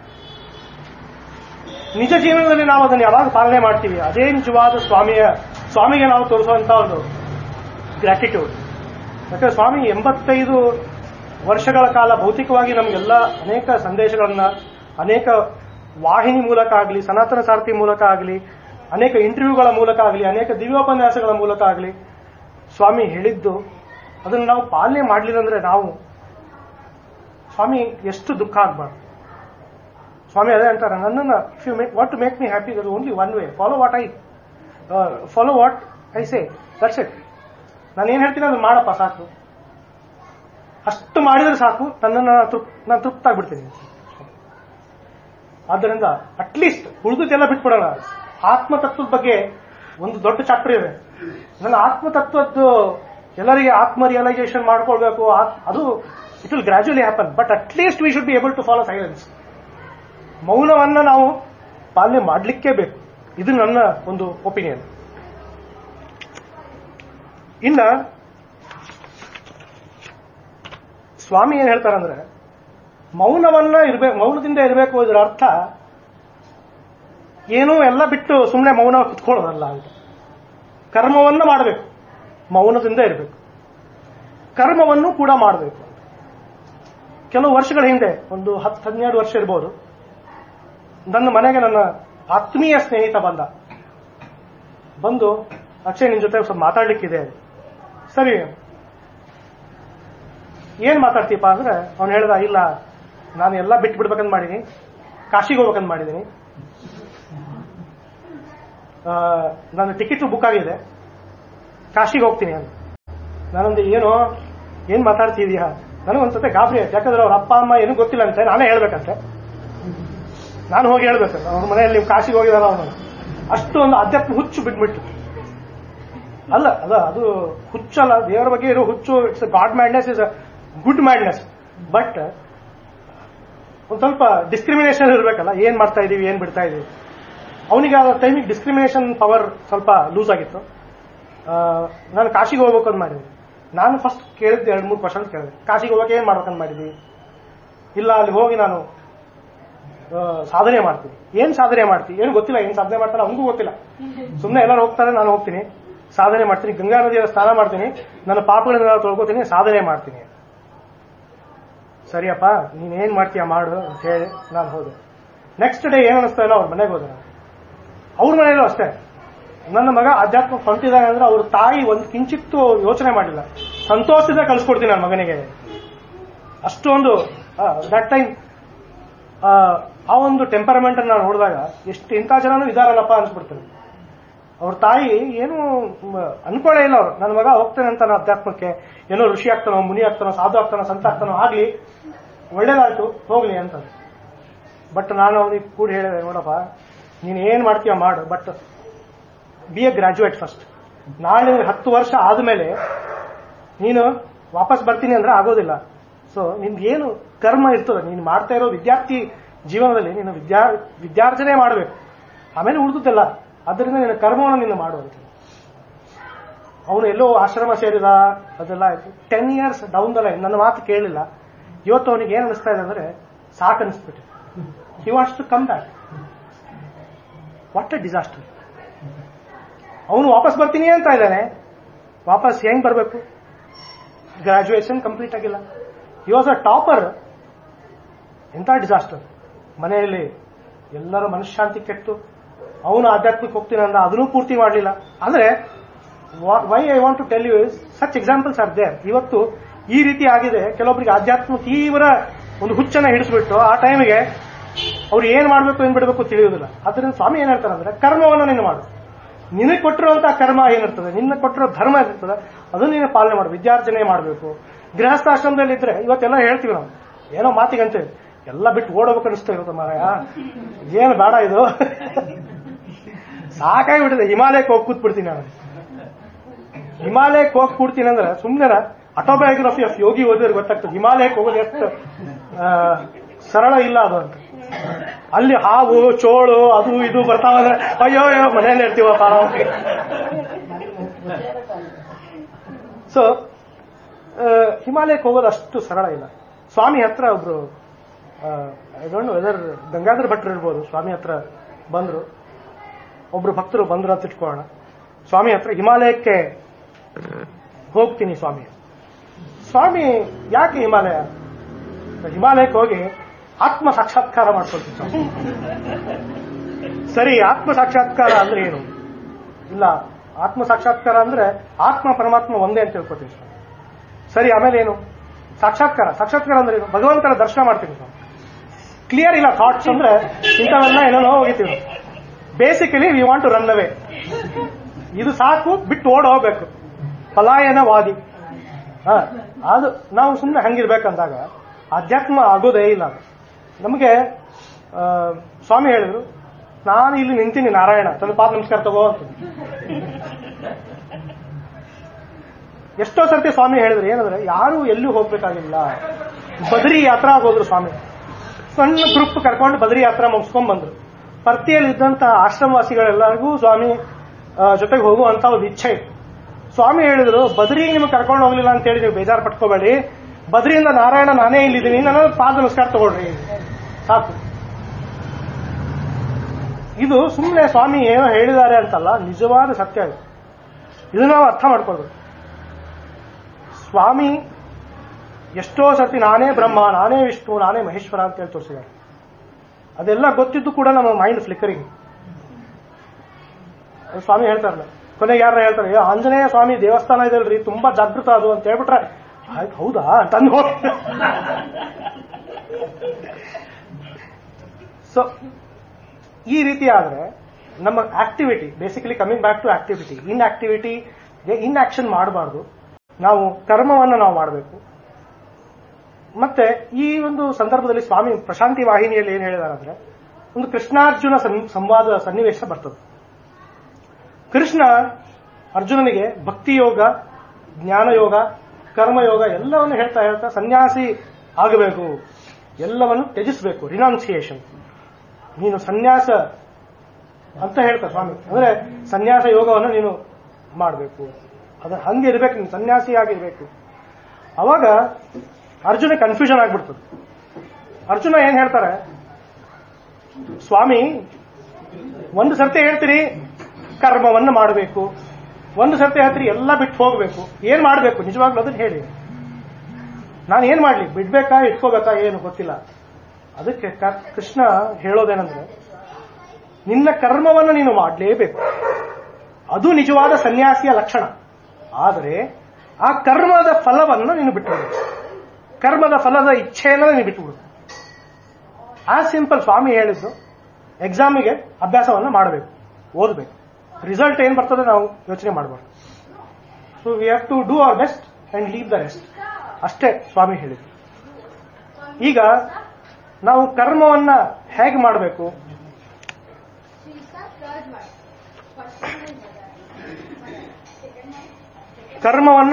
ನಿಜ ಜೀವನದಲ್ಲಿ ನಾವು ಅದನ್ನು ಯಾವಾಗ ಪಾಲನೆ ಮಾಡ್ತೀವಿ ಅದೇ ನಿಜವಾದ ಸ್ವಾಮಿಯ ಸ್ವಾಮಿಗೆ ನಾವು ತೋರಿಸುವಂತ ಒಂದು ಗ್ರಾಟಿಟ್ಯೂಡ್ ಯಾಕಂದ್ರೆ ಸ್ವಾಮಿ ಎಂಬತ್ತೈದು ವರ್ಷಗಳ ಕಾಲ ಭೌತಿಕವಾಗಿ ನಮಗೆಲ್ಲ ಅನೇಕ ಸಂದೇಶಗಳನ್ನ ಅನೇಕ ವಾಹಿನಿ ಮೂಲಕ ಆಗಲಿ ಸನಾತನ ಸಾರಥಿ ಮೂಲಕ ಆಗಲಿ ಅನೇಕ ಇಂಟರ್ವ್ಯೂಗಳ ಮೂಲಕ ಆಗಲಿ ಅನೇಕ ದಿವ್ಯೋಪನ್ಯಾಸಗಳ ಮೂಲಕ ಆಗಲಿ ಸ್ವಾಮಿ ಹೇಳಿದ್ದು ಅದನ್ನು ನಾವು ಪಾಲನೆ ಮಾಡಲಿಲ್ಲ ಅಂದ್ರೆ ನಾವು ಸ್ವಾಮಿ ಎಷ್ಟು ದುಃಖ ಆಗ್ಬಾರ್ದು ಸ್ವಾಮಿ ಅದೇ ಅಂತಾರೆ ನನ್ನನ್ನು if you make what to make me happy there only one way follow what I follow what I say that's it ನಾನು ಏನು ಹೇಳ್ತೀನಿ ಅದನ್ನು ಮಾಡಪ್ಪ ಸಾಕು ಅಷ್ಟು ಮಾಡಿದ್ರೆ ಸಾಕು ನನ್ನನ್ನು ತೃಪ್ ನಾನು ತೃಪ್ತಾಗ್ಬಿಡ್ತೀನಿ ಆದ್ದರಿಂದ ಅಟ್ಲೀಸ್ಟ್ ಉಳಿದುದೆಲ್ಲ ಬಿಟ್ಬಿಡೋಣ ಆತ್ಮತತ್ವದ ಬಗ್ಗೆ ಒಂದು ದೊಡ್ಡ ಚಾಪ್ಟರ್ ಇದೆ ನನ್ನ ಆತ್ಮತತ್ವದ್ದು ಎಲ್ಲರಿಗೆ ಆತ್ಮ ರಿಯಲೈಸೇಷನ್ ಮಾಡ್ಕೊಳ್ಬೇಕು ಆತ್- ಅದು it will gradually happen but at least we should be able to follow silence ಮೌನವನ್ನ ನಾವು ಪಾಲನೆ ಮಾಡಲಿಕ್ಕೇ ಬೇಕು ಇದು ನನ್ನ ಒಂದು ಒಪಿನಿಯನ್ ಇನ್ನ ಸ್ವಾಮಿ ಏನ್ ಹೇಳ್ತಾರಂದ್ರೆ ಮೌನವನ್ನ ಇರ್ಬೇಕು ಮೌನದಿಂದ ಇರಬೇಕು ಇದರ ಅರ್ಥ ಏನೂ ಎಲ್ಲ ಬಿಟ್ಟು ಸುಮ್ಮನೆ ಮೌನ ಕುತ್ಕೊಳ್ಳೋದಲ್ಲ ಅಂತ ಕರ್ಮವನ್ನ ಮಾಡಬೇಕು ಮೌನದಿಂದ ಇರಬೇಕು ಕರ್ಮವನ್ನು ಕೂಡ ಮಾಡಬೇಕು ಕೆಲವು ವರ್ಷಗಳ ಹಿಂದೆ ಒಂದು ಹತ್ತು ಹನ್ನೆರಡು ವರ್ಷ ಇರ್ಬೋದು ನನ್ನ ಮನೆಗೆ ನನ್ನ ಆತ್ಮೀಯ ಸ್ನೇಹಿತ ಬಂದ ಬಂದು ಅಕ್ಷಯ್ ನಿನ್ ಜೊತೆ ಸ್ವಲ್ಪ ಮಾತಾಡ್ಲಿಕ್ಕಿದೆ ಸರಿ ಏನ್ ಮಾತಾಡ್ತೀಪ ಅಂದ್ರೆ ಅವ್ನು ಹೇಳ್ದ ಇಲ್ಲ ನಾನು ಎಲ್ಲ ಬಿಟ್ಟು ಬಿಡ್ಬೇಕಂತ ಮಾಡೀನಿ ಕಾಶಿಗೆ ಹೋಗ್ಬೇಕಂತ ಮಾಡಿದ್ದೀನಿ ಆ, ನನ್ನ ಟಿಕೆಟ್ ಬುಕ್ ಆಗಿದೆ ಕಾಶಿಗೆ ಹೋಗ್ತೀನಿ ಅಂತ ನಾನೊಂದು ಏನು ಏನ್ ಮಾತಾಡ್ತಿದೀಯ ನನಗೊಂದ್ಸತೆ ಗಾಬರಿ ಆಯ್ತು ಯಾಕಂದ್ರೆ ಅವ್ರ ಅಪ್ಪ ಅಮ್ಮ ಏನೂ ಗೊತ್ತಿಲ್ಲ ಅಂತೆ ನಾನೇ ಹೇಳ್ಬೇಕಂತೆ ನಾನು ಹೋಗಿ ಹೇಳ್ಬೇಕಂತ ಅವ್ರ ಮನೆಯಲ್ಲಿ ಕಾಶಿಗೆ ಹೋಗಿದಾರ ಅವನು ಅಷ್ಟು ಒಂದು ಅಧ್ಯಾತ್ಮ ಹುಚ್ಚು ಬಿಟ್ಬಿಟ್ಟು ಅಲ್ಲ ಅದ ಅದು ಹುಚ್ಚಲ್ಲ ದೇವರ ಬಗ್ಗೆ ಇರೋ ಹುಚ್ಚು it's God madness is a good madness but ಒಂದು ಸ್ವಲ್ಪ ಡಿಸ್ಕ್ರಿಮಿನೇಷನ್ ಇರಬೇಕಲ್ಲ ಏನ್ ಮಾಡ್ತಾ ಇದೀವಿ ಏನ್ ಬಿಡ್ತಾ ಇದೀವಿ ಅವನಿಗೆ ಆ ಟೈಮಿಗೆ ಡಿಸ್ಕ್ರಿಮಿನೇಷನ್ ಪವರ್ ಸ್ವಲ್ಪ ಲೂಸ್ ಆಗಿತ್ತು ಆ, ನಾನು ಕಾಶಿಗೆ ಹೋಗ್ಬೇಕು ಅಂತ ಮಾಡಿದ್ವಿ ನಾನು ಫಸ್ಟ್ ಕೇಳಿದ್ದು ಎರಡು ಮೂರು ಕ್ವಶನ್ ಕೇಳಿದೆ ಕಾಶಿಗೆ ಹೋಗಕ್ಕೆ ಏನ್ ಮಾಡ್ಬೇಕಂತ ಮಾಡಿದ್ವಿ ಇಲ್ಲ ಅಲ್ಲಿ ಹೋಗಿ ನಾನು ಆ, ಸಾಧನೆ ಮಾಡ್ತೀನಿ ಏನ್ ಸಾಧನೆ ಮಾಡ್ತೀನಿ ಏನು ಗೊತ್ತಿಲ್ಲ ಏನ್ ಸಾಧನೆ ಮಾಡ್ತಾನೆ ಅವನಿಗೂ ಗೊತ್ತಿಲ್ಲ ಸುಮ್ಮನೆ ಎಲ್ಲರೂ ಹೋಗ್ತಾರೆ ನಾನು ಹೋಗ್ತೀನಿ ಸಾಧನೆ ಮಾಡ್ತೀನಿ ಗಂಗಾ ನದಿಯಲ್ಲಿ ಸ್ನಾನ ಮಾಡ್ತೀನಿ ನನ್ನ ಪಾಪಗಳನ್ನೆಲ್ಲ ತೊಳ್ಕೊತೀನಿ ಸಾಧನೆ ಮಾಡ್ತೀನಿ ಸರಿಯಪ್ಪ ನೀನ್ ಏನ್ ಮಾಡ್ತೀಯ ಮಾಡು ಅಂತ ಹೇಳಿ ನಾನು ಹೋದೆ ನೆಕ್ಸ್ಟ್ ಡೇ ಏನ್ ಅನಿಸ್ತಾ ಇಲ್ಲ ಅವ್ರ ಮನೆಗೆ ಹೋದೆ ನಾನು ಅವ್ರ ಮನೆಯಲ್ಲೂ ಅಷ್ಟೇ ನನ್ನ ಮಗ ಅಧ್ಯಾತ್ಮ ಹೊಂಟಿದ್ದಾನೆ ಅಂದ್ರೆ ಅವ್ರ ತಾಯಿ ಒಂದು ಕಿಂಚಿತ್ತು ಯೋಚನೆ ಮಾಡಿಲ್ಲ ಸಂತೋಷದಿಂದ ಕಳಿಸ್ಕೊಡ್ತೀನಿ ನನ್ನ ಮಗನಿಗೆ ಅಷ್ಟೊಂದು ದಟ್ ಟೈಮ್ ಆ ಒಂದು ಟೆಂಪರಮೆಂಟ್ ನಾನು ನೋಡಿದಾಗ ಎಷ್ಟು ಇಂಥ ಜನನೂ ಇದಾರಲ್ಲಪ್ಪ ಅನ್ಸ್ಬಿಡ್ತಾರೆ ಅವ್ರ ತಾಯಿ ಏನು ಮ, ಅನ್ಕೊಳ್ಳೇ ಇಲ್ಲ ಅವ್ರು ನನ್ನ ಮಗ ಹೋಗ್ತಾನೆ ಅಂತ ಅಧ್ಯಾತ್ಮಕ್ಕೆ ಏನೋ ಋಷಿ ಆಗ್ತಾನೋ ಮುನಿ ಆಗ್ತಾನೋ ಸಾಧು ಆಗ್ತಾನೋ ಸಂತ ಆಗ್ತಾನೋ ಆಗ್ಲಿ ಒಳ್ಳೇದಾಯ್ತು ಹೋಗ್ಲಿ ಅಂತ ಬಟ್ ನಾನು ಅವನಿಗೆ ಕೂಡ ಹೇಳಿದೆ ನೋಡಪ್ಪ ನೀನ್ ಏನ್ ಮಾಡ್ತೀಯ ಮಾಡು but be a graduate first ನಾಳೆ ನಿನಗೆ ಹತ್ತು ವರ್ಷ ಆದ್ಮೇಲೆ ನೀನು ವಾಪಸ್ ಬರ್ತೀನಿ ಅಂದ್ರೆ ಆಗೋದಿಲ್ಲ ಸೊ ನಿಮ್ಗೆ ಏನು ಕರ್ಮ ಇರ್ತದೆ ನೀನು ಮಾಡ್ತಾ ಇರೋ ವಿದ್ಯಾರ್ಥಿ ಜೀವನದಲ್ಲಿ ನೀನು ವಿದ್ಯಾ ವಿದ್ಯಾರ್ಜನೆ ಮಾಡಬೇಕು ಆಮೇಲೆ ಉಳಿದುದಲ್ಲ ಅದರಿಂದ ನಿನ್ನ ಕರ್ಮವನ್ನು ನೀನು ಮಾಡುವಂತ ಅವನು ಎಲ್ಲೋ ಆಶ್ರಮ ಸೇರಿದ ಅದೆಲ್ಲ ಆಯ್ತು ten years down the line ನನ್ನ ಮಾತು ಕೇಳಿಲ್ಲ ಇವತ್ತು ಅವನಿಗೆ ಏನ್ ಅನಿಸ್ತಾ ಇದೆ ಅಂದ್ರೆ ಸಾಕು ಅನಿಸ್ಬಿಟ್ಟು he wants to come back what a disaster ಅವನು ವಾಪಸ್ ಬರ್ತೀನಿ ಅಂತ ಇದ್ದಾನೆ ವಾಪಸ್ ಹೆಂಗ್ ಬರಬೇಕು ಗ್ರಾಜುಯೇಷನ್ ಕಂಪ್ಲೀಟ್ ಆಗಿಲ್ಲ ಈ ವಾಸ್ ಅ ಟಾಪರ್ ಎಂತ ಡಿಸಾಸ್ಟರ್ ಮನೆಯಲ್ಲಿ ಎಲ್ಲರ ಮನಃಶಾಂತಿ ಕೆಟ್ಟು ಅವನು ಆಧ್ಯಾತ್ಮಿಕ ಹೋಗ್ತೀನಿ ಅಂದ ಅದನ್ನೂ ಪೂರ್ತಿ ಮಾಡಲಿಲ್ಲ ಅಂದ್ರೆ why I want to tell you is such examples are there ಇವತ್ತು ಈ ರೀತಿ ಆಗಿದೆ ಕೆಲವೊಬ್ಬರಿಗೆ ಆಧ್ಯಾತ್ಮ ತೀವ್ರ ಒಂದು ಹುಚ್ಚನ್ನ ಹಿಡಿಸ್ಬಿಟ್ಟು ಆ ಟೈಮಿಗೆ ಅವ್ರು ಏನ್ ಮಾಡಬೇಕು ಏನ್ ಬಿಡಬೇಕು ತಿಳಿಯುವುದಿಲ್ಲ ಅದರಿಂದ ಸ್ವಾಮಿ ಏನ್ ಹೇಳ್ತಾರೆ ಅಂದ್ರೆ ಕರ್ಮವನ್ನು ನೀನು ಮಾಡು ನಿನಗೆ ಕೊಟ್ಟಿರುವಂತಹ ಕರ್ಮ ಏನಿರ್ತದೆ ನಿನ್ನ ಕೊಟ್ಟಿರೋ ಧರ್ಮ ಏನಿರ್ತದೆ ಅದನ್ನ ನೀನು ಪಾಲನೆ ಮಾಡು ವಿದ್ಯಾರ್ಜನೆ ಮಾಡಬೇಕು ಗೃಹಸ್ಥಾಶ್ರಮದಲ್ಲಿ ಇದ್ರೆ ಇವತ್ತೆಲ್ಲ ಹೇಳ್ತೀವಿ ನಾವು ಏನೋ ಮಾತಿಗಂತೆ ಎಲ್ಲ ಬಿಟ್ಟು ಓಡಬೇಕು ಅನಿಸ್ತಾ ಇರುತ್ತೆ ಮಾರಾಯ ಏನು ಬೇಡ ಇದು ಸಾಕಾಗಿಬಿಟ್ಟಿದೆ ಹಿಮಾಲಯಕ್ಕೆ ಹೋಗಿ ಕೂತ್ಬಿಡ್ತೀನಿ ನಾನು ಹಿಮಾಲಯಕ್ಕೆ ಹೋಗಿ ಕೂಡ್ತೀನಿ ಅಂದ್ರೆ ಸುಮ್ಮನೆ ಆಟೋಬಯೋಗ್ರಫಿ ಆಫ್ ಯೋಗಿ ಓದಿದ್ರೆ ಗೊತ್ತಾಗ್ತದೆ ಹಿಮಾಲಯಕ್ಕೆ ಹೋಗೋದು ಎಷ್ಟು ಆ, ಸರಳ ಇಲ್ಲ ಅದು ಅಂತ ಅಲ್ಲಿ ಹಾವು ಚೋಳು ಅದು ಇದು ಬರ್ತಾವಂದ್ರೆ ಅಯ್ಯೋ ಅಯ್ಯೋ ಮನೆಯಲ್ಲಿ ಇರ್ತೀವಪ್ಪ ನಾವು ಸೊ ಹಿಮಾಲಯಕ್ಕೆ ಹೋಗೋದು ಅಷ್ಟು ಸರಳ ಇಲ್ಲ ಸ್ವಾಮಿ ಹತ್ರ ಒಬ್ರು ಡೋಂಟ್ ವೆದರ್ ಗಂಗಾಧರ ಭಟ್ರು ಇರ್ಬೋದು ಸ್ವಾಮಿ ಹತ್ರ ಬಂದ್ರು ಒಬ್ರು ಭಕ್ತರು ಬಂದ್ರು ಅಂತ ಇಟ್ಕೊಳ್ಳೋಣ ಸ್ವಾಮಿ ಹತ್ರ ಹಿಮಾಲಯಕ್ಕೆ ಹೋಗ್ತೀನಿ ಸ್ವಾಮಿ ಸ್ವಾಮಿ ಯಾಕೆ ಹಿಮಾಲಯ ಹಿಮಾಲಯಕ್ಕೆ ಹೋಗಿ ಆತ್ಮ ಸಾಕ್ಷಾತ್ಕಾರ ಮಾಡ್ಕೊಳ್ತೀನಿ ಸ್ವಾಮಿ ಸರಿ ಆತ್ಮ ಸಾಕ್ಷಾತ್ಕಾರ ಅಂದ್ರೆ ಏನು ಇಲ್ಲ ಆತ್ಮ ಸಾಕ್ಷಾತ್ಕಾರ ಅಂದ್ರೆ ಆತ್ಮ ಪರಮಾತ್ಮ ಒಂದೇ ಅಂತ ತಿಳ್ಕೊತೀನಿ ಸ್ವಾಮಿ ಸರಿ ಆಮೇಲೆ ಏನು ಸಾಕ್ಷಾತ್ಕಾರ ಸಾಕ್ಷಾತ್ಕಾರ ಅಂದ್ರೆ ಏನು ಭಗವಂತನ ದರ್ಶನ ಮಾಡ್ತೀನಿ ಸ್ವಾಮಿ ಕ್ಲಿಯರ್ ಇಲ್ಲ ಥಾಟ್ಸ್ ಅಂದ್ರೆ ಇಂಥವೆಲ್ಲ ಏನೇನೋ ಹೋಗಿತೀವಿ basically we want to run away ಇದು ಸಾಕು ಬಿಟ್ಟು ಓಡ್ ಹೋಗ್ಬೇಕು ಪಲಾಯನವಾದಿ ಹ, ಅದು ನಾವು ಸುಮ್ಮನೆ ಹಂಗಿರ್ಬೇಕಂದಾಗ ಅಧ್ಯಾತ್ಮ ಆಗೋದೇ ಇಲ್ಲ ಅದು ನಮಗೆ ಆ, ಸ್ವಾಮಿ ಹೇಳಿದ್ರು ನಾನು ಇಲ್ಲಿ ನಿಂತೀನಿ ನಾರಾಯಣ ತನ್ನ ಪಾದ ನಮಸ್ಕಾರ ತಗೋ ಅಂತ ಎಷ್ಟೋ ಸರ್ತಿ ಸ್ವಾಮಿ ಹೇಳಿದ್ರು ಏನಂದ್ರೆ ಯಾರು ಎಲ್ಲೂ ಹೋಗ್ಬೇಕಾಗಿಲ್ಲ ಬದರಿ ಯಾತ್ರಾ ಹೋದ್ರು ಸ್ವಾಮಿ ಸಣ್ಣ ಗ್ರೂಪ್ ಕರ್ಕೊಂಡು ಬದರಿ ಯಾತ್ರಾ ಮುಗಿಸ್ಕೊಂಡ್ ಬಂದ್ರು ಪರ್ತಿಯಲ್ಲಿ ಇದ್ದಂತ ಆಶ್ರಮವಾಸಿಗಳೆಲ್ಲರಿಗೂ ಸ್ವಾಮಿ ಆ, ಜೊತೆಗೆ ಹೋಗುವಂತ ಒಂದು ಇಚ್ಛೆ ಇತ್ತು ಸ್ವಾಮಿ ಹೇಳಿದ್ರು ಬದ್ರಿಗೆ ನಿಮ್ಗೆ ಕರ್ಕೊಂಡು ಹೋಗ್ಲಿಲ್ಲ ಅಂತ ಹೇಳಿ ನೀವು ಬೇಜಾರು ಪಟ್ಕೋಬೇಡಿ ಬದ್ರಿಯಿಂದ ನಾರಾಯಣ ನಾನೇ ಇಲ್ಲಿದ್ದೀನಿ ನನ್ನ ಪಾದ ನಮಸ್ಕಾರ ತಗೊಳ್ರಿ ಸಾಕು ಇದು ಸುಮ್ಮನೆ ಸ್ವಾಮಿ ಏನೋ ಹೇಳಿದ್ದಾರೆ ಅಂತಲ್ಲ ನಿಜವಾದ ಸತ್ಯ ಇದು ಇದು ನಾವು ಅರ್ಥ ಮಾಡ್ಕೊಳ್ಬೇಕು ಸ್ವಾಮಿ ಎಷ್ಟೋ ಸರ್ತಿ ನಾನೇ ಬ್ರಹ್ಮ ನಾನೇ ವಿಷ್ಣು ನಾನೇ ಮಹೇಶ್ವರ ಅಂತ ಹೇಳಿ ತೋರಿಸಿದ್ದಾರೆ ಅದೆಲ್ಲ ಗೊತ್ತಿದ್ದು ಕೂಡ ನಮ್ಮ ಮೈಂಡ್ ಫ್ಲಿಕ್ಕರಿಂಗ್ ಸ್ವಾಮಿ ಹೇಳ್ತಾರಲ್ಲ ಕೊನೆಗೆ ಯಾರ ಹೇಳ್ತಾರೆ "ಏ, ಆಂಜನೇಯ ಸ್ವಾಮಿ ದೇವಸ್ಥಾನ ಇದೆಲ್ರಿ ತುಂಬಾ ಜಾಗೃತ ಅದು ಅಂತ ಹೇಳ್ಬಿಟ್ರೆ ಆಯ್ತು ಹೌದಾ ಅಂತ ಅಂದು ಸೊ ಈ ರೀತಿ ಆದ್ರೆ ನಮ್ಮ activity basically coming back to activity in activity in action ಮಾಡಬಾರ್ದು ನಾವು ಕರ್ಮವನ್ನು ನಾವು ಮಾಡಬೇಕು ಮತ್ತೆ ಈ ಒಂದು ಸಂದರ್ಭದಲ್ಲಿ ಸ್ವಾಮಿ ಪ್ರಶಾಂತಿ ವಾಹಿನಿಯಲ್ಲಿ ಏನ್ ಹೇಳಿದಾರೆ ಅಂದ್ರೆ ಒಂದು ಕೃಷ್ಣಾರ್ಜುನ ಸಂ- ಸಂವಾದ ಸನ್ನಿವೇಶ ಬರ್ತದೆ ಕೃಷ್ಣ ಅರ್ಜುನನಿಗೆ ಭಕ್ತಿ ಯೋಗ ಜ್ಞಾನಯೋಗ ಕರ್ಮಯೋಗ ಎಲ್ಲವನ್ನು ಹೇಳ್ತಾ ಹೇಳ್ತಾ ಸನ್ಯಾಸಿ ಆಗಬೇಕು ಎಲ್ಲವನ್ನು ತ್ಯಜಿಸಬೇಕು ರಿನಾನ್ಸಿಯೇಷನ್ ನೀನು ಸನ್ಯಾಸ ಅಂತ ಹೇಳ್ತಾ ಸ್ವಾಮಿ ಅಂದ್ರೆ ಸನ್ಯಾಸ ಯೋಗವನ್ನು ನೀನು ಮಾಡಬೇಕು ಅದ ಹಂಗೆ ಇರ್ಬೇಕು ನೀನು ಸನ್ಯಾಸಿ ಆಗಿರ್ಬೇಕು ಅವಾಗ ಅರ್ಜುನ ಕನ್ಫ್ಯೂಷನ್ ಆಗ್ಬಿಡ್ತದೆ ಅರ್ಜುನ ಏನ್ ಹೇಳ್ತಾರೆ ಸ್ವಾಮಿ ಒಂದು ಸರ್ತಿ ಹೇಳ್ತೀರಿ ಕರ್ಮವನ್ನು ಮಾಡಬೇಕು ಒಂದು ಸರ್ತಿ ಹೇಳ್ತೀರಿ ಎಲ್ಲ ಬಿಟ್ಟು ಹೋಗಬೇಕು ಏನ್ ಮಾಡಬೇಕು ನಿಜವಾಗ್ಲೂ ಅದನ್ನ ಹೇಳಿ ನಾನು ಏನ್ ಮಾಡ್ಲಿ ಬಿಡ್ಬೇಕಾ ಇಟ್ಕೋಬೇಕಾ ಏನು ಗೊತ್ತಿಲ್ಲ ಅದಕ್ಕೆ ಕ- ಕೃಷ್ಣ ಹೇಳೋದೇನಂದ್ರೆ ನಿನ್ನ ಕರ್ಮವನ್ನು ನೀನು ಮಾಡಲೇಬೇಕು ಅದು ನಿಜವಾದ ಸನ್ಯಾಸಿಯ ಲಕ್ಷಣ ಆದರೆ ಆ ಕರ್ಮದ ಫಲವನ್ನು ನೀನು ಬಿಟ್ಟುಬಿಡು ಕರ್ಮದ ಫಲದ ಇಚ್ಛೆಯನ್ನು ನೀನು ಬಿಟ್ಟುಬಿಡು ಆ ಸಿಂಪಲ್ ಸ್ವಾಮಿ ಹೇಳಿದ್ದು ಎಕ್ಸಾಮಿಗೆ ಅಭ್ಯಾಸವನ್ನು ಮಾಡಬೇಕು ಓದಬೇಕು ರಿಸಲ್ಟ್ ಏನ್ ಬರ್ತದೆ ನಾವು ಯೋಚನೆ ಮಾಡಬಾರ್ದು so we have to do our best and leave the rest ಅಷ್ಟೇ ಸ್ವಾಮಿ ಹೇಳಿದ್ದು ಈಗ ನಾವು ಕರ್ಮವನ್ನ ಹೇಗೆ ಮಾಡಬೇಕು ಕರ್ಮವನ್ನ